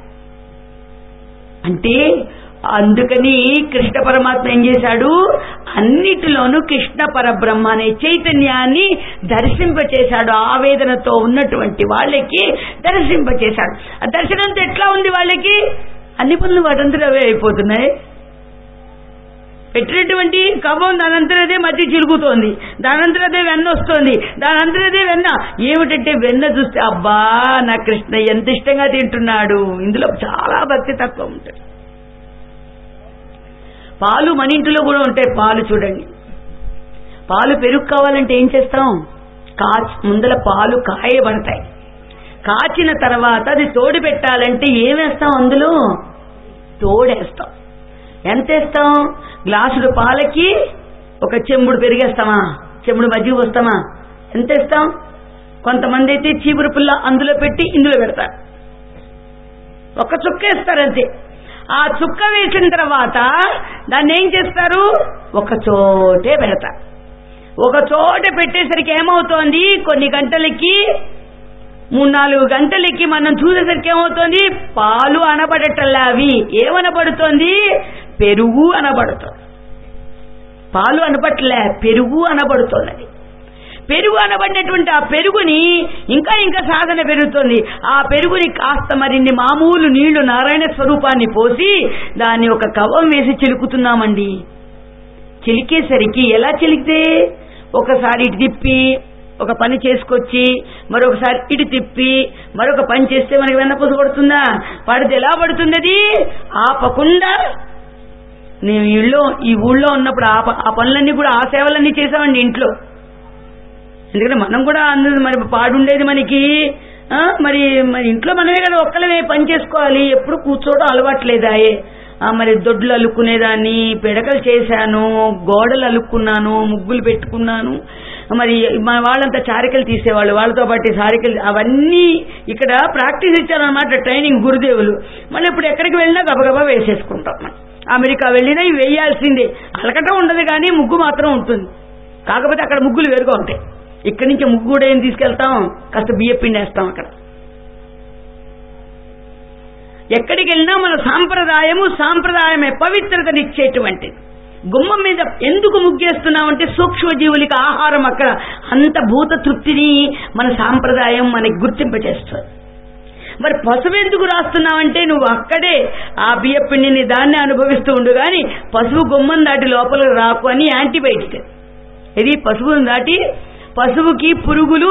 S1: అంటే అందుకని కృష్ణ పరమాత్మ ఏం చేశాడు అన్నిటిలోనూ కృష్ణ పరబ్రహ్మ అనే చైతన్యాన్ని దర్శింపచేశాడు ఆవేదనతో ఉన్నటువంటి వాళ్ళకి దర్శింపచేశాడు ఆ దర్శనంతో ఎట్లా ఉంది వాళ్ళకి అన్ని పనులు వాటంతట అవే అయిపోతున్నాయి పెట్టినటువంటి కవ్వం దానంతరదే మధ్య చిలుకుతోంది దానంతరదే వెన్న వస్తోంది దానంతరదే వెన్న ఏమిటంటే వెన్న చూస్తే అబ్బా నా కృష్ణ ఎంత ఇష్టంగా తింటున్నాడు ఇందులో చాలా భక్తి తక్కువ ఉంటుంది పాలు మన ఇంటిలో కూడా ఉంటాయి పాలు చూడండి పాలు పెరుగు కావాలంటే ఏం చేస్తాం కాచి ముందల పాలు కాయబడతాయి కాచిన తర్వాత అది తోడు పెట్టాలంటే ఏం వేస్తాం అందులో తోడేస్తాం ఎంత వేస్తాం గ్లాసుడు పాలకి ఒక చెంబుడు పెరిగేస్తామా చెంబుడు మజ్జిగ వస్తామా ఎంత వేస్తాం కొంతమంది అయితే చీపురు పుల్ల అందులో పెట్టి ఇందులో పెడతారు ఒక చుక్క వేస్తారంతే ఆ చుక్క వేసిన తర్వాత దాన్ని ఏం చేస్తారు ఒక చోటే పెడతారు ఒక చోట పెట్టేసరికి ఏమవుతోంది కొన్ని గంటలకి మూడు నాలుగు గంటలకి మనం చూసేసరికి ఏమవుతోంది పాలు అనబడటల్లా అవి ఏమనబడుతోంది పెరుగు అనబడుతోంది పాలు అనబట్లే పెరుగు అనబడుతోంది అది పెరుగు అనబడినటువంటి ఆ పెరుగుని ఇంకా ఇంకా సాధన పెరుగుతుంది ఆ పెరుగుని కాస్త మరిన్ని మామూలు నీళ్లు నారాయణ స్వరూపాన్ని పోసి దాన్ని ఒక కవం వేసి చిలుకుతున్నామండి చిలికేసరికి ఎలా చిలికితే ఒకసారి ఇటు తిప్పి ఒక పని చేసుకొచ్చి మరొకసారి ఇటు తిప్పి మరొక పని చేస్తే మనకి వెన్నపూస పడుతుందా పడితే ఎలా పడుతుంది అది ఆపకుండా నేను ఇళ్ళో ఈ ఊళ్ళో ఉన్నప్పుడు ఆ ప- ఆ పనులన్నీ కూడా ఆ సేవలన్నీ చేసామండి ఇంట్లో ఎందుకంటే మనం కూడా అందరూ మరి పాడుండేది మనకి ఆ, మరి మరి ఇంట్లో మనమే కదా ఒక్కలమే పని చేసుకోవాలి ఎప్పుడు కూర్చోవడం అలవాట్లేదాయే ఆ, మరి దొడ్లు అల్లుకునేదాన్ని పిడకలు చేశాను గోడలు అల్లుకున్నాను ముగ్గులు పెట్టుకున్నాను మరి మా వాళ్ళంతా చారికలు తీసేవాళ్ళు వాళ్ళతో పాటు ఈ చారికలు అవన్నీ ఇక్కడ ప్రాక్టీస్ ఇచ్చారనమాట ట్రైనింగ్ గురుదేవులు మళ్ళీ ఇప్పుడు ఎక్కడికి వెళ్ళినా గబగబా వేసేసుకుంటాం మనం అమెరికా వెళ్ళినా ఇవి వేయాల్సిందే అలకటం ఉండదు కానీ ముగ్గు మాత్రం ఉంటుంది కాకపోతే అక్కడ ముగ్గులు వేరుగా ఉంటాయి ఇక్కడి నుంచి ముగ్గు కూడా ఏం తీసుకెళ్తాం కాస్త బియ్య పిండి వేస్తాం అక్కడ ఎక్కడికి వెళ్ళినా మన సాంప్రదాయము సాంప్రదాయమే పవిత్రతనిచ్చేటువంటిది గుమ్మం మీద ఎందుకు ముగ్గేస్తున్నామంటే సూక్ష్మజీవులకి ఆహారం అక్కడ అంత భూత తృప్తిని మన సాంప్రదాయం మనకి గుర్తింపజేస్తుంది మరి పసుపు ఎందుకు రాస్తున్నావంటే నువ్వు అక్కడే ఆ బియ్య పిండిని దాన్ని అనుభవిస్తూ ఉండు గాని పసుపు గుమ్మం దాటి లోపలికి రాకు అని యాంటీబయాటిక్ ఇది పసుపును దాటి పశువుకి పురుగులు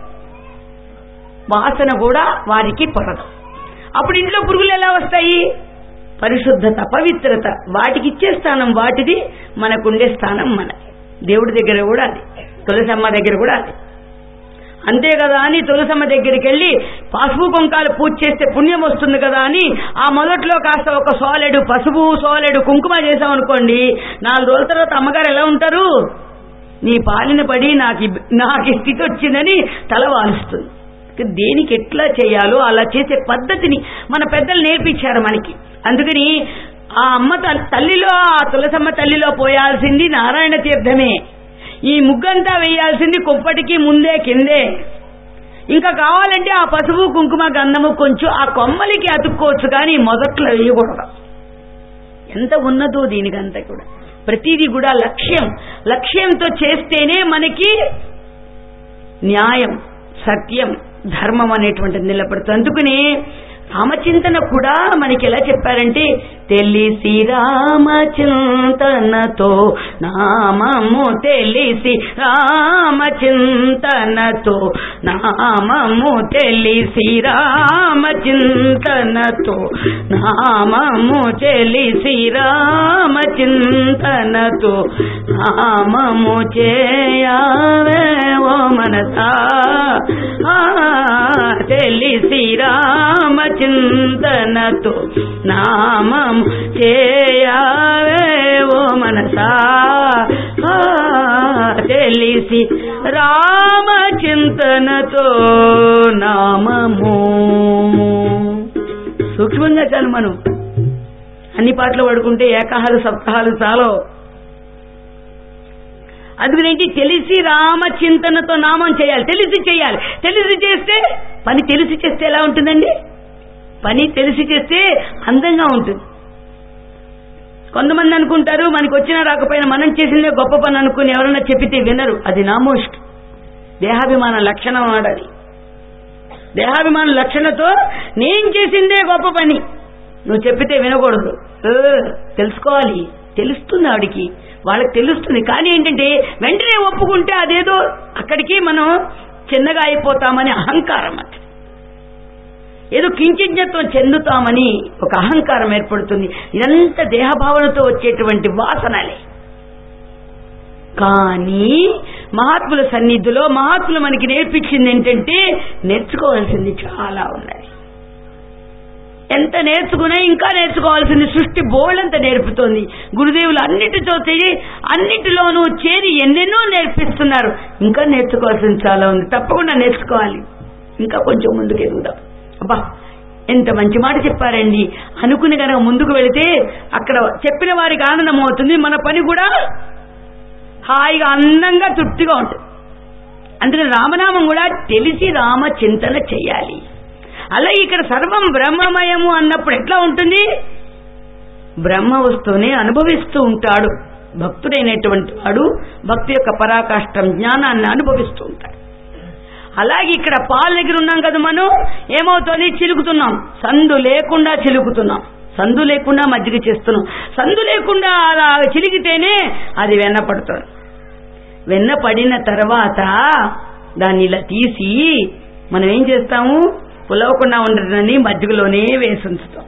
S1: వాసన కూడా వారికి పడదు అప్పుడు ఇంట్లో పురుగులు ఎలా వస్తాయి పరిశుద్ధత పవిత్రత వాటికి ఇచ్చే స్థానం వాటిది మనకుండే స్థానం మనది దేవుడి దగ్గర కూడా అది తులసమ్మ దగ్గర కూడా అది అంతే కదా అని తులసమ్మ దగ్గరికి వెళ్ళి పసుపు కుంకాలు పూజ చేస్తే పుణ్యం వస్తుంది కదా అని ఆ మొదట్లో కాస్త ఒక సోలెడు పసుపు సోలెడు కుంకుమ చేసామనుకోండి నాలుగు రోజుల తర్వాత అమ్మగారు ఎలా ఉంటారు నీ పాలిన పడి నాకు ఈ- నాకు ఈ స్థితి వచ్చిందని తల వాలుస్తుంది ఇక దేనికి ఎట్లా చేయాలో అలా చేసే పద్ధతిని మన పెద్దలు నేర్పించారు మనకి అందుకని ఆ అమ్మ తల్- తల్లిలో ఆ తులసమ్మ తల్లిలో పోయాల్సింది నారాయణ తీర్థమే ఈ ముగ్గంతా వేయాల్సింది కొప్పటికి ముందే కిందే ఇంకా కావాలంటే ఆ పసుపు కుంకుమ గంధము కొంచెం ఆ కొమ్మలికి అతుక్కోవచ్చు కానీ మొదట్లో వేయకూడదు ఎంత ఉన్నదో దీనికంతా కూడా ప్రతిదీ కూడా లక్ష్యం లక్ష్యంతో చేస్తేనే మనకి న్యాయం సత్యం ధర్మం అనేటువంటిది నిలబడుతుంది అందుకని రామచింతన కూడా మనకి ఎలా చెప్పారంటే తెలిసి రామచింతనతో నామము తెలిసి రామచింతనతో నామము తెలిసి రామచింతనతో నామము తెలిసి రామచింతనతో నామము చేయవే ఓ మనసా ఆ, తెలిసి రామచింతనతో నామం చేయవే ఓ మనసా ఆ, తెలిసి రామచింతనతో నామము సూక్ష్మంగా చాలు మనం అన్ని పాటలు పడుకుంటే ఏకాహాలు సప్తాహాలు చాలో అందుకనేంటి తెలిసి రామచింతనతో నామం చేయాలి తెలిసి చేయాలి తెలిసి చేస్తే పని తెలిసి చేస్తే ఎలా ఉంటుందండి పని తెలిసి చేస్తే అందంగా ఉంటుంది కొంతమంది అనుకుంటారు మనకి వచ్చినా రాకపోయినా మనం చేసిందే గొప్ప పని అనుకుని ఎవరన్నా చెప్పితే వినరు అది నామోష్ట్ దేహాభిమాన లక్షణం ఆడది దేహాభిమాన లక్షణతో నేను చేసిందే గొప్ప పని నువ్వు చెప్పితే వినకూడదు ఏ, తెలుసుకోవాలి తెలుస్తుంది ఆవిడికి వాళ్ళకి తెలుస్తుంది కానీ ఏంటంటే వెంటనే ఒప్పుకుంటే అదేదో అక్కడికి మనం చిన్నగా అయిపోతామని అహంకారం అది ఏదో కించిజ్ఞత్వం చెందుతామని ఒక అహంకారం ఏర్పడుతుంది ఇదంతా దేహభావనతో వచ్చేటువంటి వాసనలే కానీ మహాత్ముల సన్నిధిలో మహాత్ములు మనకి నేర్పించింది ఏంటంటే నేర్చుకోవాల్సింది చాలా ఉన్నది ఎంత నేర్చుకున్నా ఇంకా నేర్చుకోవాల్సింది సృష్టి బోళ్ళంత నేర్పుతోంది గురుదేవులు అన్నిటితో చేరి అన్నిటిలోనూ చేరి ఎన్నెన్నో నేర్పిస్తున్నారు ఇంకా నేర్చుకోవాల్సింది చాలా ఉంది తప్పకుండా నేర్చుకోవాలి ఇంకా కొంచెం ముందుకు ఎదుగుదాం అబ్బా ఎంత మంచి మాట చెప్పారండి అనుకుని కనుక ముందుకు వెళితే అక్కడ చెప్పిన వారికి ఆనందం అవుతుంది మన పని కూడా హాయిగా అందంగా తృప్తిగా ఉంటుంది అందుకని రామనామం కూడా తెలిసి రామ చింతన చేయాలి అలాగే ఇక్కడ సర్వం బ్రహ్మమయము అన్నప్పుడు ఎట్లా ఉంటుంది బ్రహ్మ వస్తువుని అనుభవిస్తూ ఉంటాడు భక్తుడైనటువంటి వాడు భక్తి యొక్క పరాకాష్టం జ్ఞానాన్ని అనుభవిస్తూ ఉంటాడు అలాగే ఇక్కడ పాల దగ్గర ఉన్నాం కదా మనం ఏమవుతుంది చిలుకుతున్నాం సందు లేకుండా చిలుకుతున్నాం సందు లేకుండా మజ్జిగ చేస్తున్నాం సందు లేకుండా అలా చిలికితేనే అది వెన్న పడుతుంది వెన్న పడిన తర్వాత దాన్ని ఇలా తీసి మనం ఏం చేస్తాము పులవకుండా ఉండదని మజ్జిగలోనే వేసి ఉంచుతాం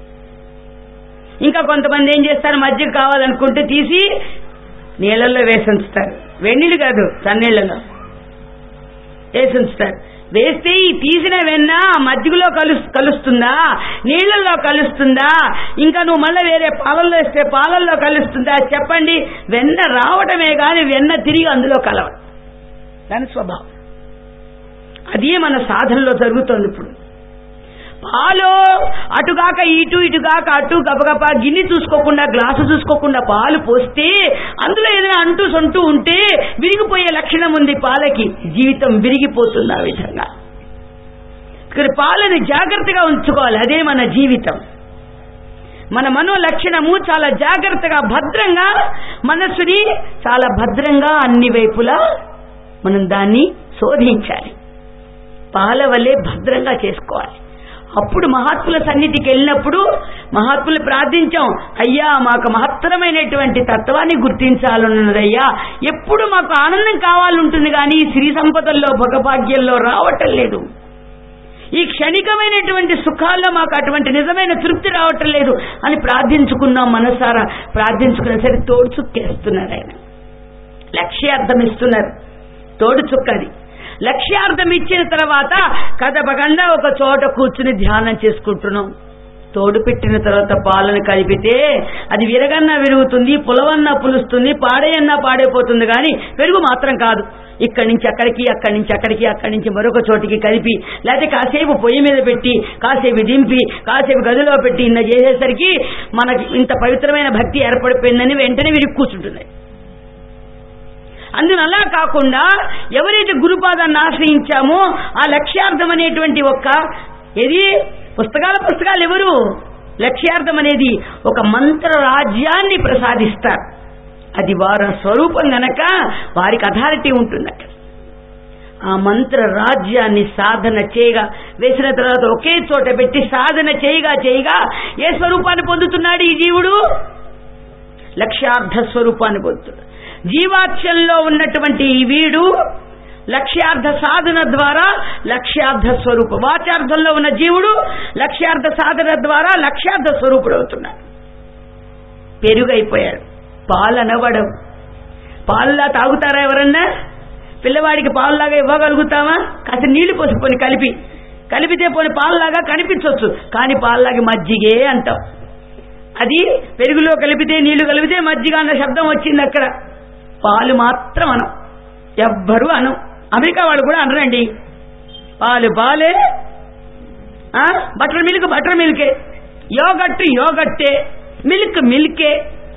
S1: ఇంకా కొంతమంది ఏం చేస్తారు మజ్జిగ కావాలనుకుంటే తీసి నీళ్ళల్లో వేసి ఉంచుతారు వెన్నీళ్ళు కాదు చన్నీళ్ళలో వేసి ఉంచుతారు వేస్తే ఈ తీసిన వెన్న ఆ మజ్జిగలో కలు కలుస్తుందా నీళ్ళల్లో కలుస్తుందా ఇంకా నువ్వు మళ్ళీ వేరే పాలల్లో వేస్తే పాలల్లో కలుస్తుందా చెప్పండి వెన్న రావటమే కానీ వెన్న తిరిగి అందులో కలవ దాని స్వభావం అదే మన సాధనలో జరుగుతోంది ఇప్పుడు పాలు అటుగాక ఇటు ఇటుగాక అటు గబగబ గిన్నె చూసుకోకుండా గ్లాసు చూసుకోకుండా పాలు పోస్తే అందులో ఏదైనా అంటూ సొంటూ ఉంటే విరిగిపోయే లక్షణం ఉంది పాలకి జీవితం విరిగిపోతుంది ఆ విధంగా ఇక్కడ పాలని జాగ్రత్తగా ఉంచుకోవాలి అదే మన జీవితం మన మనో లక్షణము చాలా జాగ్రత్తగా భద్రంగా మనస్సుని చాలా భద్రంగా అన్ని వైపులా మనం దాన్ని శోధించాలి పాల వల్లే భద్రంగా చేసుకోవాలి అప్పుడు మహాత్ముల సన్నిధికి వెళ్ళినప్పుడు మహాత్ములు ప్రార్థించాం అయ్యా మాకు మహత్తరమైనటువంటి తత్వాన్ని గుర్తించాలన్నదయ్యా ఎప్పుడు మాకు ఆనందం కావాలంటుంది కానీ ఈ శ్రీ సంపదల్లో భగభాగ్యంలో రావటం లేదు ఈ క్షణికమైనటువంటి సుఖాల్లో మాకు అటువంటి నిజమైన తృప్తి రావటం లేదు అని ప్రార్థించుకున్నాం మనసారా ప్రార్థించుకున్న సరే తోడు చుక్కేస్తున్నారు ఆయన లక్ష్యార్థం ఇస్తున్నారు తోడు చుక్కది లక్ష్యార్థం ఇచ్చిన తర్వాత కథపకుండా ఒక చోట కూర్చుని ధ్యానం చేసుకుంటున్నాం తోడు పెట్టిన తర్వాత పాలను కలిపితే అది విరగన్నా విరుగుతుంది పులవన్నా పులుస్తుంది పాడేయన్నా పాడైపోతుంది కానీ పెరుగు మాత్రం కాదు ఇక్కడి నుంచి అక్కడికి అక్కడి నుంచి అక్కడికి అక్కడి నుంచి మరొక చోటికి కలిపి లేకపోతే కాసేపు పొయ్యి మీద పెట్టి కాసేపు దింపి కాసేపు గదిలో పెట్టి ఇన్న చేసేసరికి మనకి ఇంత పవిత్రమైన భక్తి ఏర్పడిపోయిందని వెంటనే విరిగి కూర్చుంటుంది అందున అలా కాకుండా ఎవరైతే గురుపాదాన్ని ఆశ్రయించామో ఆ లక్ష్యార్థం అనేటువంటి ఒక్క ఏది పుస్తకాల పుస్తకాలు ఎవరు లక్ష్యార్థం అనేది ఒక మంత్ర రాజ్యాన్ని ప్రసాదిస్తారు అది వారి స్వరూపం గనక వారికి అథారిటీ ఉంటుంది అక్కడ ఆ మంత్ర రాజ్యాన్ని సాధన చేయగా వేసిన తర్వాత ఒకే చోట పెట్టి సాధన చేయగా చేయగా ఏ స్వరూపాన్ని పొందుతున్నాడు ఈ జీవుడు లక్ష్యార్థ స్వరూపాన్ని పొందుతున్నాడు జీవాక్షంలో ఉన్నటువంటి ఈ వీడు లక్ష్యార్థ సాధన ద్వారా లక్ష్యార్థ స్వరూప వాచార్థంలో ఉన్న జీవుడు లక్ష్యార్థ సాధన ద్వారా లక్ష్యార్థ స్వరూపుడు అవుతున్నాడు పెరుగైపోయాడు పాలనవడం పాలులా తాగుతారా ఎవరన్నా పిల్లవాడికి పాలులాగా ఇవ్వగలుగుతామా కాస్త నీళ్లు పోసుకొని కలిపి కలిపితే పోని పాలులాగా కనిపించవచ్చు కానీ పాలులాగా మజ్జిగే అంటాం అది పెరుగులో కలిపితే నీళ్లు కలిపితే మజ్జిగ అన్న శబ్దం వచ్చింది అక్కడ పాలు మాత్రం అనం ఎవ్వరూ అనం అమెరికా వాళ్ళు కూడా అనరండి పాలు పాలే ఆ, బటర్ మిల్క్ బటర్ మిల్కే యోగట్టు యోగట్టే మిల్క్ మిల్కే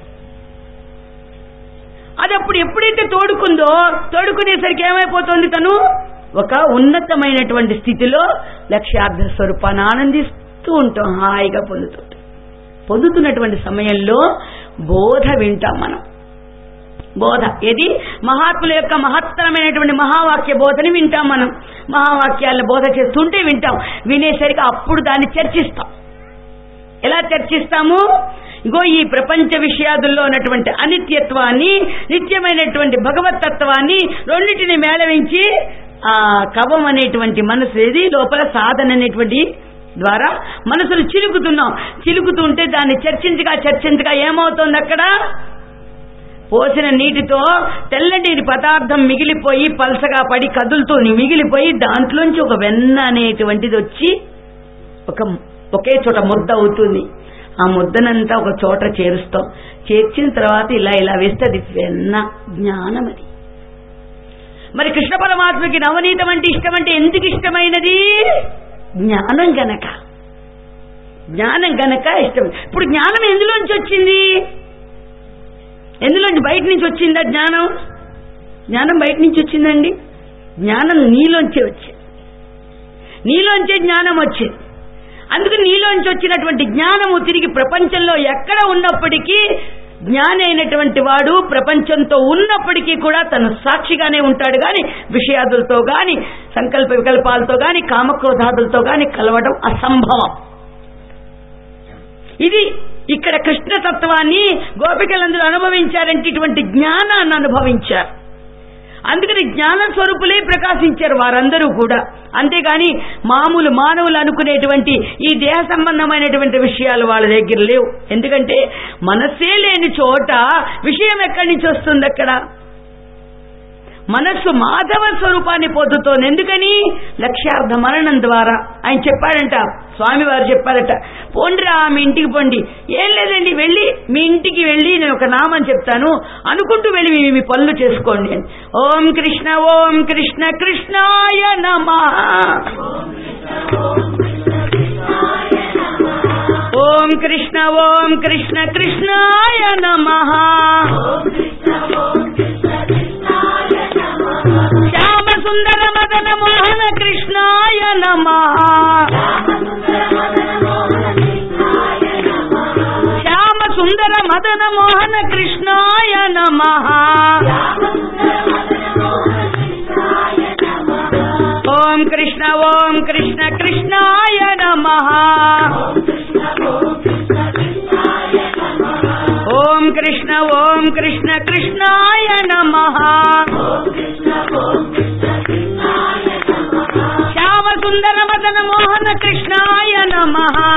S1: అది అప్పుడు ఎప్పుడైతే తోడుకుందో తోడుకునేసరికి ఏమైపోతుంది తను ఒక ఉన్నతమైనటువంటి స్థితిలో లక్ష్యార్థ స్వరూపాన్ని ఆనందిస్తూ ఉంటాం హాయిగా పొందుతుంటాం పొందుతున్నటువంటి సమయంలో బోధ వింటాం మనం బోధ ఇది మహాత్ముల యొక్క మహత్తరమైనటువంటి మహావాక్య బోధని వింటాం మనం మహావాక్యాలను బోధ చేస్తుంటే వింటాం వినేసరికి అప్పుడు దాన్ని చర్చిస్తాం ఎలా చర్చిస్తాము ఇగో ఈ ప్రపంచ విషయాదుల్లో ఉన్నటువంటి అనిత్యత్వాన్ని నిత్యమైనటువంటి భగవతత్వాన్ని రెండింటిని మేళవించి ఆ కవం అనేటువంటి మనసు ఏది లోపల సాధన అనేటువంటి ద్వారా మనసును చిలుకుతున్నాం చిలుకుతుంటే దాన్ని చర్చించగా చర్చించగా ఏమవుతోంది అక్కడ పోసిన నీటితో తెల్లటి పదార్థం మిగిలిపోయి పలసగా పడి కదులుతూ మిగిలిపోయి దాంట్లోంచి ఒక వెన్న అనేటువంటిది వచ్చి ఒక ఒకే చోట ముద్ద అవుతుంది ఆ ముద్దనంతా ఒక చోట చేరుస్తాం చేర్చిన తర్వాత ఇలా ఇలా వేస్తే అది వెన్న జ్ఞానం అది మరి కృష్ణ పరమాత్మకి నవనీతం అంటే ఇష్టం అంటే ఎందుకు ఇష్టమైనది జ్ఞానం గనక జ్ఞానం గనక ఇష్టం ఇప్పుడు జ్ఞానం ఎందులోంచి వచ్చింది ఎందులోంచి బయట నుంచి వచ్చిందా జ్ఞానం జ్ఞానం బయట నుంచి వచ్చిందండి జ్ఞానం నీలోంచే వచ్చింది నీలోంచే జ్ఞానం వచ్చింది అందుకు నీలోంచి వచ్చినటువంటి జ్ఞానము తిరిగి ప్రపంచంలో ఎక్కడ ఉన్నప్పటికీ జ్ఞాని అయినటువంటి వాడు ప్రపంచంతో ఉన్నప్పటికీ కూడా తను సాక్షిగానే ఉంటాడు గాని విషయాదులతో గాని సంకల్ప వికల్పాలతో గాని కామక్రోధాదులతో గాని కలవడం అసంభవం ఇది ఇక్కడ కృష్ణతత్వాన్ని గోపికలందరూ అనుభవించారంటే ఇటువంటి జ్ఞానాన్ని అనుభవించారు అందుకని జ్ఞాన స్వరూపులే ప్రకాశించారు వారందరూ కూడా అంతేగాని మామూలు మానవులు అనుకునేటువంటి ఈ దేహ సంబంధమైనటువంటి విషయాలు వాళ్ళ దగ్గర లేవు ఎందుకంటే మనస్సే లేని చోట విషయం ఎక్కడి నుంచి వస్తుంది అక్కడ మనస్సు మాధవ స్వరూపాన్ని పొందుతోంది ఎందుకని లక్ష్యార్థ మరణం ద్వారా ఆయన చెప్పాడంట స్వామి వారు చెప్పారట పోండిరా మీ ఇంటికి పోండి ఏం లేదండి వెళ్ళి మీ ఇంటికి వెళ్ళి నేను ఒక నామం చెప్తాను అనుకుంటూ వెళ్ళి మీ- మీ పనులు చేసుకోండి అని ఓం కృష్ణ ఓం కృష్ణ కృష్ణాయ నమ ఓం కృష్ణ ఓం కృష్ణ కృష్ణాయ నమ శ్యామ సుందర మదన మోహన కృష్ణాయ నమ శ్యామ సుందర మదన మోహన కృష్ణాయ నమ ఓం కృష్ణ ఓం కృష్ణ కృష్ణాయ నమ ఓం కృష్ణ ఓం కృష్ణ కృష్ణాయ నమ శ్యామ సుందర మదన మోహన కృష్ణాయ నమ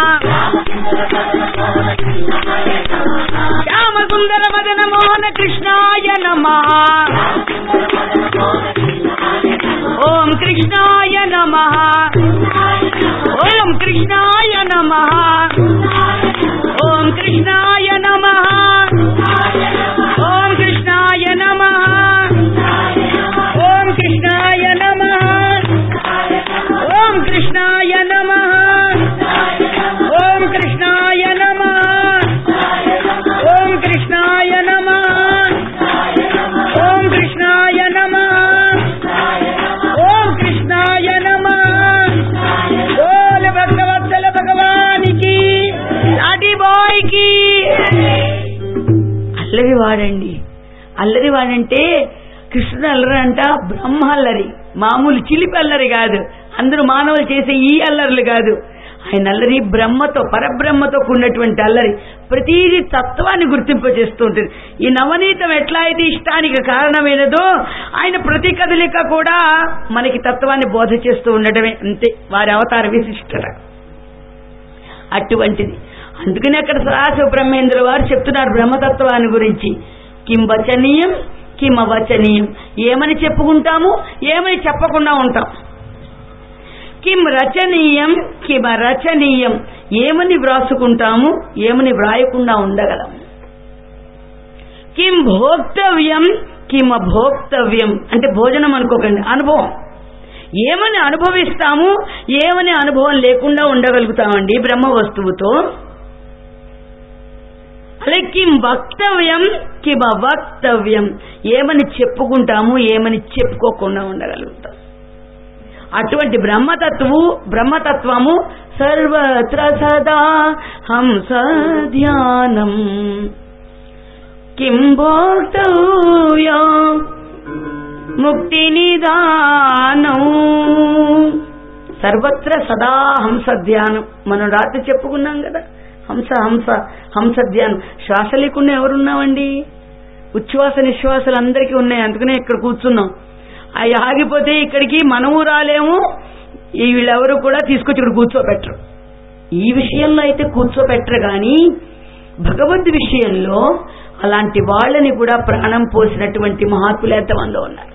S1: శ్యామ సుందర మదన మోహన కృష్ణాయ నమ ఓం కృష్ణాయ నమ ఓం కృష్ణాయ నమ అంటే కృష్ణుడు అల్లరి అంట బ్రహ్మ అల్లరి మామూలు చిలిపి అల్లరి కాదు అందరూ మానవులు చేసే ఈ అల్లర్లు కాదు ఆయన అల్లరి బ్రహ్మతో పరబ్రహ్మతో కూడినటువంటి అల్లరి ప్రతిదీ తత్వాన్ని గుర్తింప చేస్తూ ఉంటుంది ఈ నవనీతం ఎట్లా అయితే ఇష్టానికి కారణమైనదో ఆయన ప్రతి కదలిక కూడా మనకి తత్వాన్ని బోధ చేస్తూ ఉండటమే అంతే వారి అవతార విశిష్టత అటువంటిది అందుకని అక్కడ సదాశివ బ్రహ్మేంద్ర వారు చెప్తున్నారు బ్రహ్మతత్వాన్ని గురించి కిం వచనీయం కిం అవచనీయం ఏమని చెప్పుకుంటాము ఏమని చెప్పకుండా ఉంటాం కిం రచనీయం కిమ రచనీయం ఏమని వ్రాసుకుంటాము ఏమని వ్రాయకుండా ఉండగలం కిం భోక్తవ్యం కిమ భోక్తవ్యం అంటే భోజనం అనుకోకండి అనుభవం ఏమని అనుభవిస్తాము ఏమని అనుభవం లేకుండా ఉండగలుగుతామండి బ్రహ్మ వస్తువుతో అలాగే కిం వక్తవ్యం కిమ వక్తవ్యం ఏమని చెప్పుకుంటాము ఏమని చెప్పుకోకుండా ఉండగలుగుతాం అటువంటి బ్రహ్మతత్వు బ్రహ్మతత్వము సర్వత్ర సదా హంస ధ్యానం కిం భోక్తవ్యా ముక్తి నిదానం సర్వత్ర సదా హంస ధ్యానం మనం రాత్రి చెప్పుకున్నాం కదా హంస హంస హంస ధ్యానం శ్వాస లేకుండా ఎవరున్నామండి ఉచ్ఛ్వాస నిశ్వాసాలు అందరికీ ఉన్నాయి అందుకనే ఇక్కడ కూర్చున్నాం అవి ఆగిపోతే ఇక్కడికి మనము రాలేము ఈ వీళ్ళెవరు కూడా తీసుకొచ్చి ఇక్కడ కూర్చోబెట్టరు ఈ విషయంలో అయితే కూర్చోబెట్టరు కానీ భగవద్ విషయంలో అలాంటి వాళ్ళని కూడా ప్రాణం పోసినటువంటి మహాత్ములు ఎంతమందో ఉన్నారు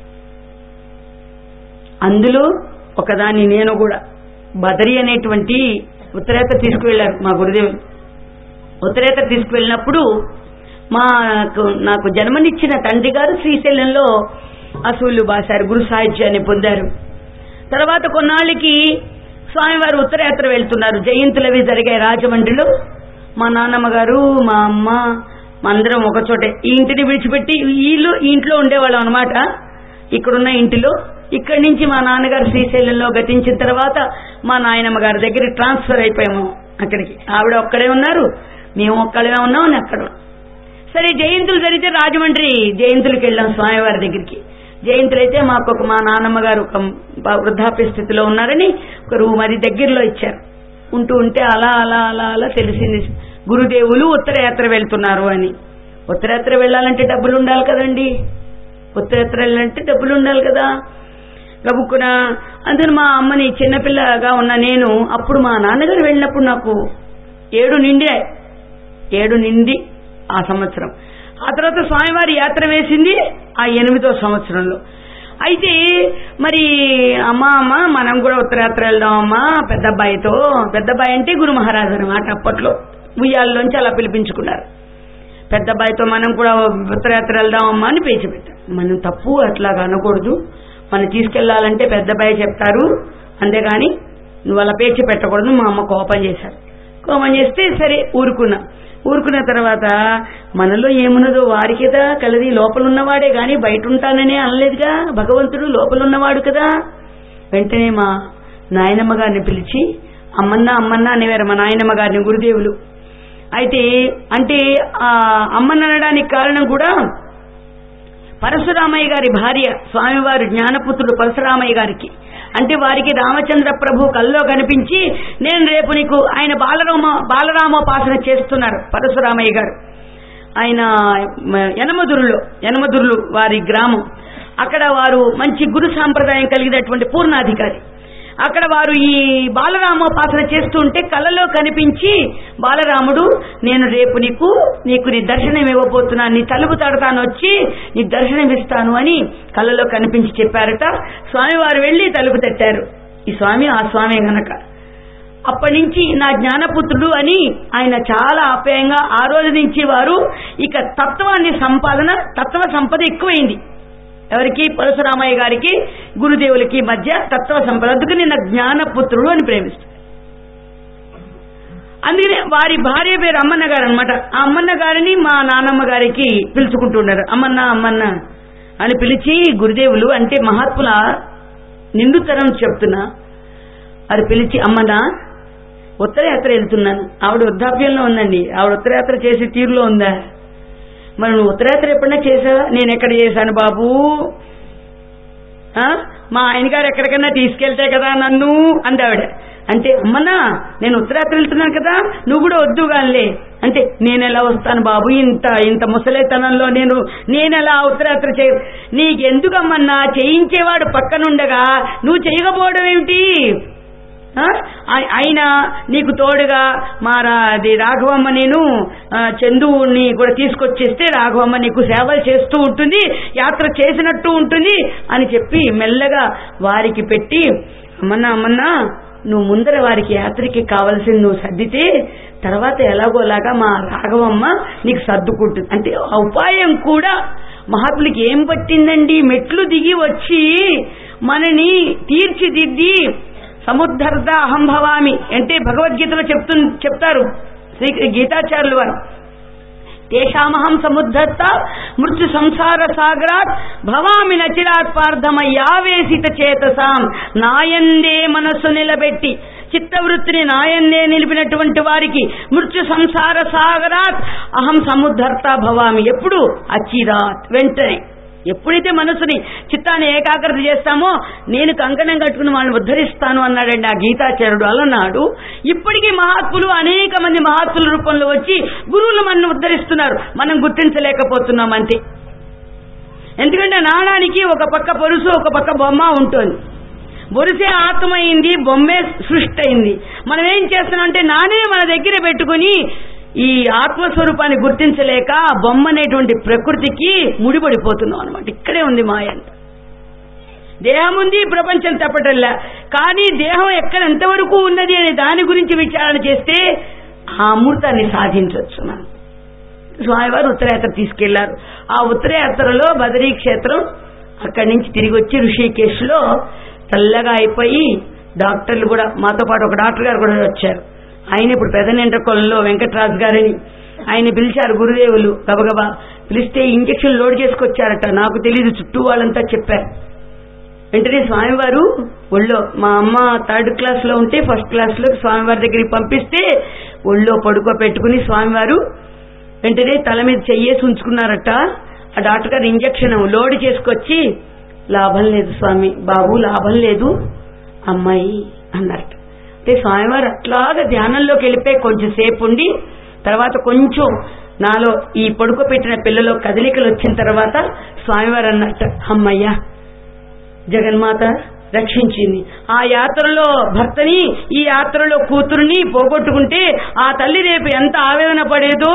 S1: అందులో ఒకదాని నేను కూడా బదరి అనేటువంటి ఉత్తరేత తీసుకువెళ్లారు మా గురుదేవులు ఉత్తరేత తీసుకువెళ్ళినప్పుడు మాకు నాకు జన్మనిచ్చిన తండ్రి గారు శ్రీశైలంలో అసూలు బాసారు గురు సాహిత్యాన్ని పొందారు తర్వాత కొన్నాళ్ళకి స్వామివారు ఉత్తరయాత్ర వెళ్తున్నారు జయంతులవి జరిగాయి రాజమండ్రిలో మా నాన్నమ్మ గారు మా అమ్మ మా అందరం ఒక చోటే ఈ ఇంటిని విడిచిపెట్టి వీళ్ళు ఈ ఇంట్లో ఉండేవాళ్ళం అనమాట ఇక్కడున్న ఇంటిలో ఇక్కడి నుంచి మా నాన్నగారు శ్రీశైలంలో గతించిన తర్వాత మా నాయనమ్మ గారి దగ్గరికి ట్రాన్స్ఫర్ అయిపోయాము అక్కడికి ఆవిడ ఒక్కడే ఉన్నారు మేము ఒక్కడే ఉన్నాం అక్కడ సరే జయంతులు జరిగితే రాజమండ్రి జయంతులకి వెళ్ళాం స్వామివారి దగ్గరికి జయంతులు అయితే మాకు ఒక మా నాన్నమ్మ గారు ఒక వృద్ధాప్య స్థితిలో ఉన్నారని ఒక రూమ్ అది దగ్గరలో ఇచ్చారు ఉంటూ ఉంటే అలా అలా అలా అలా తెలిసింది గురుదేవులు ఉత్తరయాత్ర వెళ్తున్నారు అని ఉత్తరయాత్ర వెళ్ళాలంటే డబ్బులు ఉండాలి కదండి ఉత్తరయాత్ర వెళ్ళాలంటే డబ్బులు ఉండాలి కదా గబుక్కున అందుకని మా అమ్మని చిన్నపిల్లగా ఉన్న నేను అప్పుడు మా నాన్నగారు వెళ్ళినప్పుడు నాకు ఏడు నిండి ఏడు నిండి ఆ సంవత్సరం ఆ తర్వాత స్వామివారి యాత్ర వేసింది ఆ ఎనిమిదో సంవత్సరంలో అయితే మరి అమ్మ అమ్మ మనం కూడా ఉత్తరయాత్ర వెళ్దాం అమ్మా పెద్ద అబ్బాయితో పెద్ద అబ్బాయి అంటే గురు మహారాజు అనమాట అప్పట్లో ఉయ్యాల్లోంచి అలా పిలిపించుకున్నారు పెద్ద అబ్బాయితో మనం కూడా ఉత్తరయాత్ర వెళ్దాం అమ్మా అని పేచి పెట్టాం మనం తప్పు అట్లాగా అనకూడదు మనం తీసుకెళ్లాలంటే పెద్ద అబ్బాయి చెప్తారు అంతేగాని నువ్వు అలా పేచి పెట్టకూడదు మా అమ్మ కోపం చేశారు కోపం చేస్తే సరే ఊరుకున్నా ఊరుకున్న తర్వాత మనలో ఏమున్నదో వారికిదా కలది లోపలున్నవాడే గాని బయట ఉంటాననే అనలేదుగా భగవంతుడు లోపలున్నవాడు కదా వెంటనే మా నాయనమ్మ గారిని పిలిచి అమ్మన్న అమ్మన్న అనేవారు మా నాయనమ్మ గారిని గురుదేవులు అయితే అంటే ఆ అమ్మన్న అనడానికి కారణం కూడా పరశురామయ్య గారి భార్య స్వామివారి జ్ఞానపుత్రుడు పరశురామయ్య గారికి అంటే వారికి రామచంద్ర ప్రభు కల్లో కనిపించి నేను రేపు నీకు ఆయన బాలరామ బాలరామోపాసన చేస్తున్నారు పరశురామయ్య గారు ఆయన యనమదురులో యనమదురులు వారి గ్రామం అక్కడ వారు మంచి గురు సాంప్రదాయం కలిగినటువంటి పూర్ణాధికారి అక్కడ వారు ఈ బాలరామోపాసన చేస్తుంటే కళ్ళలో కనిపించి బాలరాముడు నేను రేపు నీకు నీకు నీ దర్శనం ఇవ్వబోతున్నాను నీ తలుపు తడతాను వచ్చి నీ దర్శనం ఇస్తాను అని కళ్ళలో కనిపించి చెప్పారట స్వామివారు వెళ్లి తలుపు తట్టారు ఈ స్వామి ఆ స్వామి గనక అప్పటి నుంచి నా జ్ఞానపుత్రుడు అని ఆయన చాలా ఆప్యాయంగా ఆ రోజు నుంచి వారు ఇక తత్వాన్ని సంపాదన తత్వ సంపద ఎక్కువైంది ఎవరికి పరశురామయ్య గారికి గురుదేవులకి మధ్య తత్వ సంపద అందుకని నా జ్ఞానపుత్రుడు అని ప్రేమిస్తారు అందుకనే వారి భార్య పేరు అమ్మన్న గారు అనమాట ఆ అమ్మన్న గారిని మా నానమ్మ గారికి పిలుచుకుంటున్నారు అమ్మన్న అమ్మన్న అని పిలిచి గురుదేవులు అంటే మహాత్ముల నిండుతరం చెప్తున్నా అది పిలిచి అమ్మనా ఉత్తరయాత్ర వెళ్తున్నాను ఆవిడ వృద్ధాప్యంలో ఉందండి ఆవిడ ఉత్తరయాత్ర చేసే తీరులో ఉందా మరి నువ్వు ఉత్తరాత్రి ఎప్పుడైనా చేసావా నేను ఎక్కడ చేశాను బాబు ఆ? మా ఆయన గారు ఎక్కడికైనా తీసుకెళ్తే కదా నన్ను అందావిడ అంటే అమ్మనా నేను ఉత్తరాత్రి వెళ్తున్నాను కదా నువ్వు కూడా వద్దు గానిలే అంటే నేను ఎలా వస్తాను బాబు ఇంత ఇంత ముసలితనంలో నేను నేను ఎలా ఉత్తరాత్రి చే నీకెందుకమ్మన్నా చేయించేవాడు పక్కనుండగా నువ్వు చేయకపోవడం ఏమిటి ఆ? ఆయ- ఆయన నీకు తోడుగా మా రా- అది రాఘవమ్మ నేను ఆ, చందుని కూడా తీసుకొచ్చేస్తే రాఘవమ్మ నీకు సేవలు చేస్తూ ఉంటుంది యాత్ర చేసినట్టు ఉంటుంది అని చెప్పి మెల్లగా వారికి పెట్టి అమ్మన్నా అమ్మన్నా నువ్వు ముందర వారికి యాత్రకి కావాల్సింది నువ్వు సర్దితే తర్వాత ఎలాగోలాగా మా రాఘవమ్మ నీకు సర్దుకుంటుంది అంటే ఆ ఉపాయం కూడా మహాత్ములకి ఏం పట్టిందండి మెట్లు దిగి వచ్చి మనని తీర్చిదిద్ది సముద్ధర్త అహం భవామి అంటే భగవద్గీతలో చెప్తు చెప్తారు శ్రీ గీతాచార్యులు వారు తేషామహం సముద్ధర్త మృత్యు సంసార సాగరాత్ భవామి నచిరాత్ పార్థమయ్యావేశిత చేతసాం నాయందే మనస్సు నిలబెట్టి చిత్తవృత్తిని నాయందే నిలిపినటువంటి వారికి మృత్యు సంసార సాగరాత్ అహం సముద్ధర్త భవామి ఎప్పుడు అచిరాత్ వెంటనే ఎప్పుడైతే మనసుని చిత్తాన్ని ఏకాగ్రత చేస్తామో నేను కంకణం కట్టుకుని వాళ్ళని ఉద్ధరిస్తాను అన్నాడండి ఆ గీతాచార్యుడు అలనాడు ఇప్పటికీ మహాత్ములు అనేక మంది మహాత్ముల రూపంలో వచ్చి గురువులు మనల్ని ఉద్ధరిస్తున్నారు మనం గుర్తించలేకపోతున్నాం అంతే ఎందుకంటే నాణానికి ఒక పక్క పొరుసు ఒక పక్క బొమ్మ ఉంటుంది బొరిసే ఆత్మ అయింది బొమ్మే సృష్టి అయింది మనం ఏం చేస్తున్నాం అంటే నానే మన దగ్గర పెట్టుకుని ఈ ఆత్మస్వరూపాన్ని గుర్తించలేక ఆ బొమ్మ అనేటువంటి ప్రకృతికి ముడిపడిపోతున్నాం అనమాట ఇక్కడే ఉంది మాయ అంతా దేహం ఉంది ఈ ప్రపంచం తప్పటల్లా కానీ దేహం ఎక్కడ ఎంతవరకు ఉన్నది అనే దాని గురించి విచారణ చేస్తే ఆ అమృతాన్ని సాధించవచ్చు మనం స్వామివారు ఉత్తరయాత్ర తీసుకెళ్లారు ఆ ఉత్తరయాత్రలో బదరీ క్షేత్రం అక్కడి నుంచి తిరిగి వచ్చి ఋషికేశ్ లో చల్లగా అయిపోయి డాక్టర్లు కూడా మాతో పాటు ఒక డాక్టర్ గారు కూడా వచ్చారు ఆయన ఇప్పుడు పెదనెంట్రకొల్లలో వెంకటరాజు గారిని ఆయన పిలిచారు గురుదేవులు గబగబా పిలిస్తే ఇంజక్షన్ లోడ్ చేసుకొచ్చారట నాకు తెలియదు చుట్టూ వాళ్ళంతా చెప్పారు వెంటనే స్వామివారు ఒళ్ళో మా అమ్మ థర్డ్ క్లాస్ లో ఉంటే ఫస్ట్ క్లాస్ లో స్వామివారి దగ్గరికి పంపిస్తే ఒళ్ళో పడుకో పెట్టుకుని స్వామివారు వెంటనే తల మీద చెయ్యేసి ఉంచుకున్నారట ఆ డాక్టర్ గారు ఇంజక్షన్ లోడ్ చేసుకొచ్చి లాభం లేదు స్వామి బాబు లాభం లేదు అమ్మాయి అన్నారట అంటే స్వామివారు అట్లాగా ధ్యానంలోకి వెళ్ళిపోయి కొంచెం సేపు ఉండి తర్వాత కొంచెం నాలో ఈ పడుకోబెట్టిన పిల్లలో కదలికలు వచ్చిన తర్వాత స్వామివారు అన్నట్ట అమ్మయ్యా జగన్మాత రక్షించింది ఆ యాత్రలో భర్తని ఈ యాత్రలో కూతురుని పోగొట్టుకుంటే ఆ తల్లి రేపు ఎంత ఆవేదన పడేదో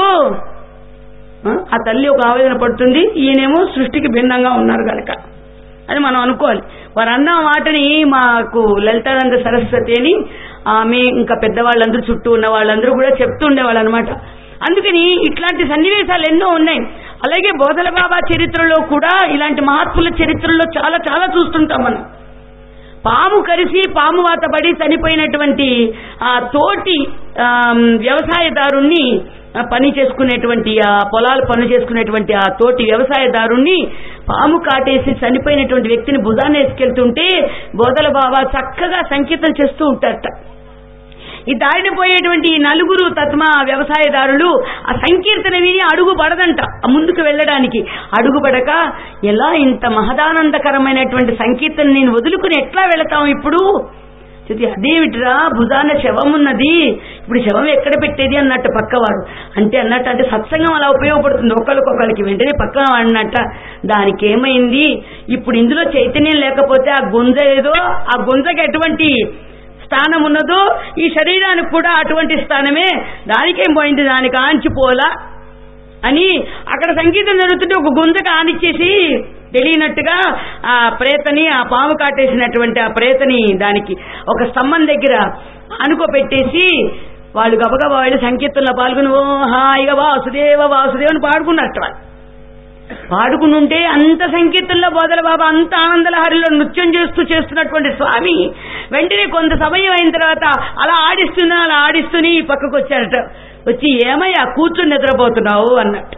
S1: ఆ, ఆ తల్లి ఒక ఆవేదన పడుతుంది ఈయనేమో సృష్టికి భిన్నంగా ఉన్నారు కనుక అని మనం అనుకోవాలి వారు అన్న మాటని మాకు లలితానంద సరస్వతి అని ఆమె ఇంకా పెద్దవాళ్ళందరూ చుట్టూ ఉన్న వాళ్ళందరూ కూడా చెప్తూ ఉండేవాళ్ళు అనమాట అందుకని ఇట్లాంటి సన్నివేశాలు ఎన్నో ఉన్నాయి అలాగే బోధల బాబా చరిత్రలో కూడా ఇలాంటి మహాత్ముల చరిత్రలో చాలా చాలా చూస్తుంటాం మనం పాము కరిసి పాము వాత పడి చనిపోయినటువంటి ఆ తోటి ఆమ్, వ్యవసాయదారుణ్ణి ఆ, పని చేసుకునేటువంటి ఆ పొలాలు పనులు చేసుకునేటువంటి ఆ తోటి వ్యవసాయదారుణ్ణి పాము కాటేసి చనిపోయినటువంటి వ్యక్తిని భుజాన్ని వేసుకెళ్తుంటే బోధల బాబా చక్కగా సంకేతం చేస్తూ ఉంటారట ఈ దారిన పోయేటువంటి ఈ నలుగురు తత్మ వ్యవసాయదారులు ఆ సంకీర్తన విని అడుగు పడదంట ఆ ముందుకు వెళ్ళడానికి అడుగు పడక ఎలా ఇంత మహదానందకరమైనటువంటి సంకీర్తన నేను వదులుకుని ఎట్లా వెళతాం ఇప్పుడు చూసి అదేమిట్రా భుజాన శవం ఉన్నది ఇప్పుడు శవం ఎక్కడ పెట్టేది అన్నట్టు పక్కవాడు అంటే అన్నట్టు అంటే సత్సంగం అలా ఉపయోగపడుతుంది ఒకరికొకరికి వెంటనే పక్కన అన్నట్ట దానికి ఏమైంది ఇప్పుడు ఇందులో చైతన్యం లేకపోతే ఆ గుంజ ఏదో ఆ గుంజకి ఎటువంటి స్థానం ఉన్నదో ఈ శరీరానికి కూడా అటువంటి స్థానమే దానికేం పోయింది దానికి ఆంచిపోలా అని అక్కడ సంగీతం జరుగుతుంటే ఒక గుంజకు ఆనిచ్చేసి తెలియనట్టుగా ఆ ప్రేతని ఆ పాము కాటేసినటువంటి ఆ ప్రేతని దానికి ఒక స్తంభం దగ్గర అనుకోపెట్టేసి వాళ్ళు గబగబా వెళ్ళి సంకీర్తనలో పాల్గొని ఓ హాయిగా వాసుదేవ వాసుదేవ అని పాడుకున్నట్టు వాళ్ళు పాడుకుంటుంటే అంత సంకీర్తనలో బోధల బాబా అంత ఆనందలహరిలో నృత్యం చేస్తూ చేస్తున్నటువంటి స్వామి వెంటనే కొంత సమయం అయిన తర్వాత అలా ఆడిస్తున్నా అలా ఆడిస్తూనే ఈ పక్కకు వచ్చారట వచ్చి ఏమయ్యా కూర్చుని నిద్రపోతున్నావు అన్నట్టు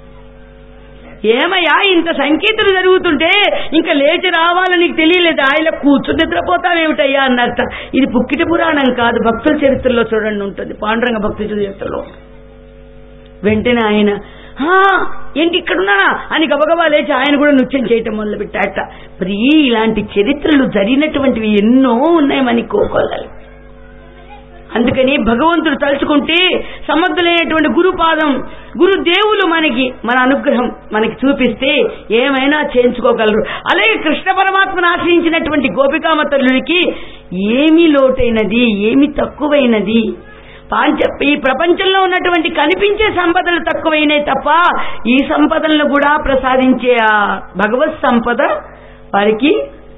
S1: ఏమయ్యా ఇంత సంకీర్తన జరుగుతుంటే ఇంకా లేచి రావాలని నీకు తెలియలేదు ఆయన కూర్చుని నిద్రపోతావేమిటయ్యా అన్నట్ట ఇది పుక్కిటి పురాణం కాదు భక్తుల చరిత్రలో చూడండి ఉంటుంది పాండురంగ భక్తుల చరిత్రలో వెంటనే ఆయన "హా, ఏంటి ఇక్కడున్నానా అని గబగబా లేచి ఆయన కూడా నృత్యం చేయటం మొదలుపెట్టాట మరి ఇలాంటి చరిత్రలు జరిగినటువంటివి ఎన్నో ఉన్నాయి మనకి కోకొల్లలు అందుకని భగవంతుడు తలుచుకుంటే సమర్థులైనటువంటి గురుపాదం గురుదేవులు మనకి మన అనుగ్రహం మనకి చూపిస్తే ఏమైనా చేయించుకోగలరు అలాగే కృష్ణ పరమాత్మను ఆశ్రయించినటువంటి గోపికామ తల్లుడికి ఏమి లోటైనది ఏమి తక్కువైనది పాంచ ఈ ప్రపంచంలో ఉన్నటువంటి కనిపించే సంపదలు తక్కువైనాయి తప్ప ఈ సంపదలను కూడా ప్రసాదించే ఆ భగవత్ సంపద వారికి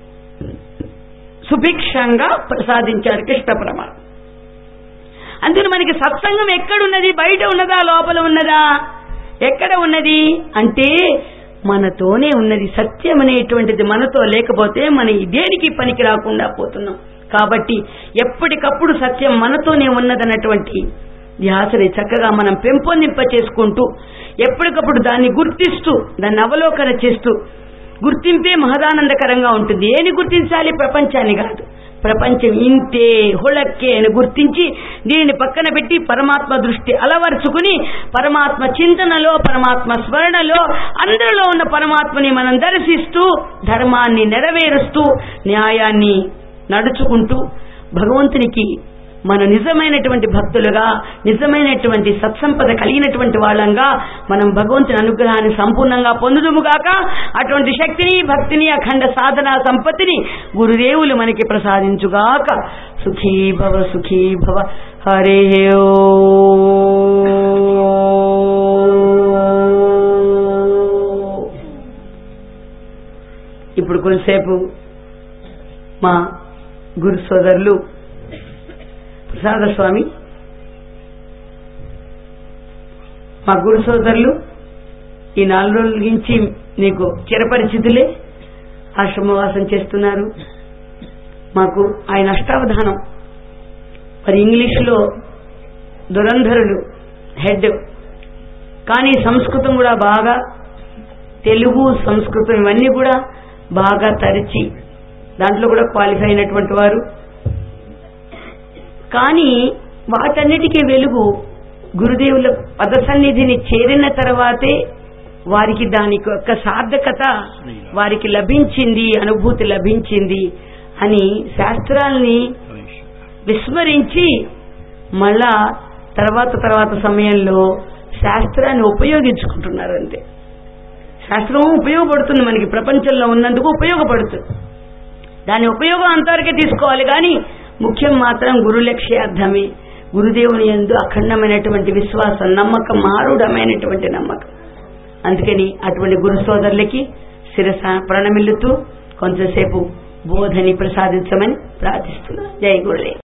S1: సుభిక్షంగా ప్రసాదించాడు కృష్ణ పరమాత్మ అందుకని మనకి సత్సంగం ఎక్కడున్నది బయట ఉన్నదా లోపల ఉన్నదా ఎక్కడ ఉన్నది అంటే మనతోనే ఉన్నది సత్యం అనేటువంటిది మనతో లేకపోతే మన దేనికి పనికి రాకుండా పోతున్నాం కాబట్టి ఎప్పటికప్పుడు సత్యం మనతోనే ఉన్నదన్నటువంటి ధ్యాసని చక్కగా మనం పెంపొందింప చేసుకుంటూ ఎప్పటికప్పుడు దాన్ని గుర్తిస్తూ దాన్ని అవలోకన చేస్తూ గుర్తింపే మహదానందకరంగా ఉంటుంది ఏని గుర్తించాలి ప్రపంచాన్ని కాదు ప్రపంచం ఇంతే హుళక్కే అని గుర్తించి దీనిని పక్కన పెట్టి పరమాత్మ దృష్టి అలవరుచుకుని పరమాత్మ చింతనలో పరమాత్మ స్మరణలో అందరిలో ఉన్న పరమాత్మని మనం దర్శిస్తూ ధర్మాన్ని నెరవేరుస్తూ న్యాయాన్ని నడుచుకుంటూ భగవంతునికి మన నిజమైనటువంటి భక్తులుగా నిజమైనటువంటి సత్సంపద కలిగినటువంటి వాళ్ళంగా మనం భగవంతుని అనుగ్రహాన్ని సంపూర్ణంగా పొందుదుముగాక అటువంటి శక్తిని భక్తిని అఖండ సాధన సంపత్తిని గురుదేవులు మనకి ప్రసాదించుగాక సుఖీ భవ సుఖీ భవ హరే ఇప్పుడు కొంతసేపు మా గురు సోదరులు ప్రసాద స్వామి మా గురు సోదరులు ఈ నాలుగు రోజుల నుంచి నీకు చిరపరిచితులే ఆశ్రమవాసం చేస్తున్నారు మాకు ఆయన అష్టావధానం మరి ఇంగ్లీష్లో దురంధరులు హెడ్ కానీ సంస్కృతం కూడా బాగా తెలుగు సంస్కృతం ఇవన్నీ కూడా బాగా తరిచి దాంట్లో కూడా క్వాలిఫై అయినటువంటి వారు కానీ వాటన్నిటికీ వెలుగు గురుదేవుల పద సన్నిధిని చేరిన తర్వాతే వారికి దానికి యొక్క సార్థకత వారికి లభించింది అనుభూతి లభించింది అని శాస్త్రాల్ని విస్మరించి మళ్ళా తర్వాత తర్వాత సమయంలో శాస్త్రాన్ని ఉపయోగించుకుంటున్నారు అంతే శాస్త్రం ఉపయోగపడుతుంది మనకి ప్రపంచంలో ఉన్నందుకు ఉపయోగపడుతుంది దాని ఉపయోగం అంతవరకే తీసుకోవాలి కానీ ముఖ్యం మాత్రం గురు లక్ష్యార్థమే గురుదేవుని ఎందు అఖండమైనటువంటి విశ్వాసం నమ్మకం మారుడమైనటువంటి నమ్మకం అందుకని అటువంటి గురు సోదరులకి శిరస ప్రణమిల్లుతూ కొంతసేపు బోధని ప్రసాదించమని ప్రార్థిస్తున్నా జై గురులే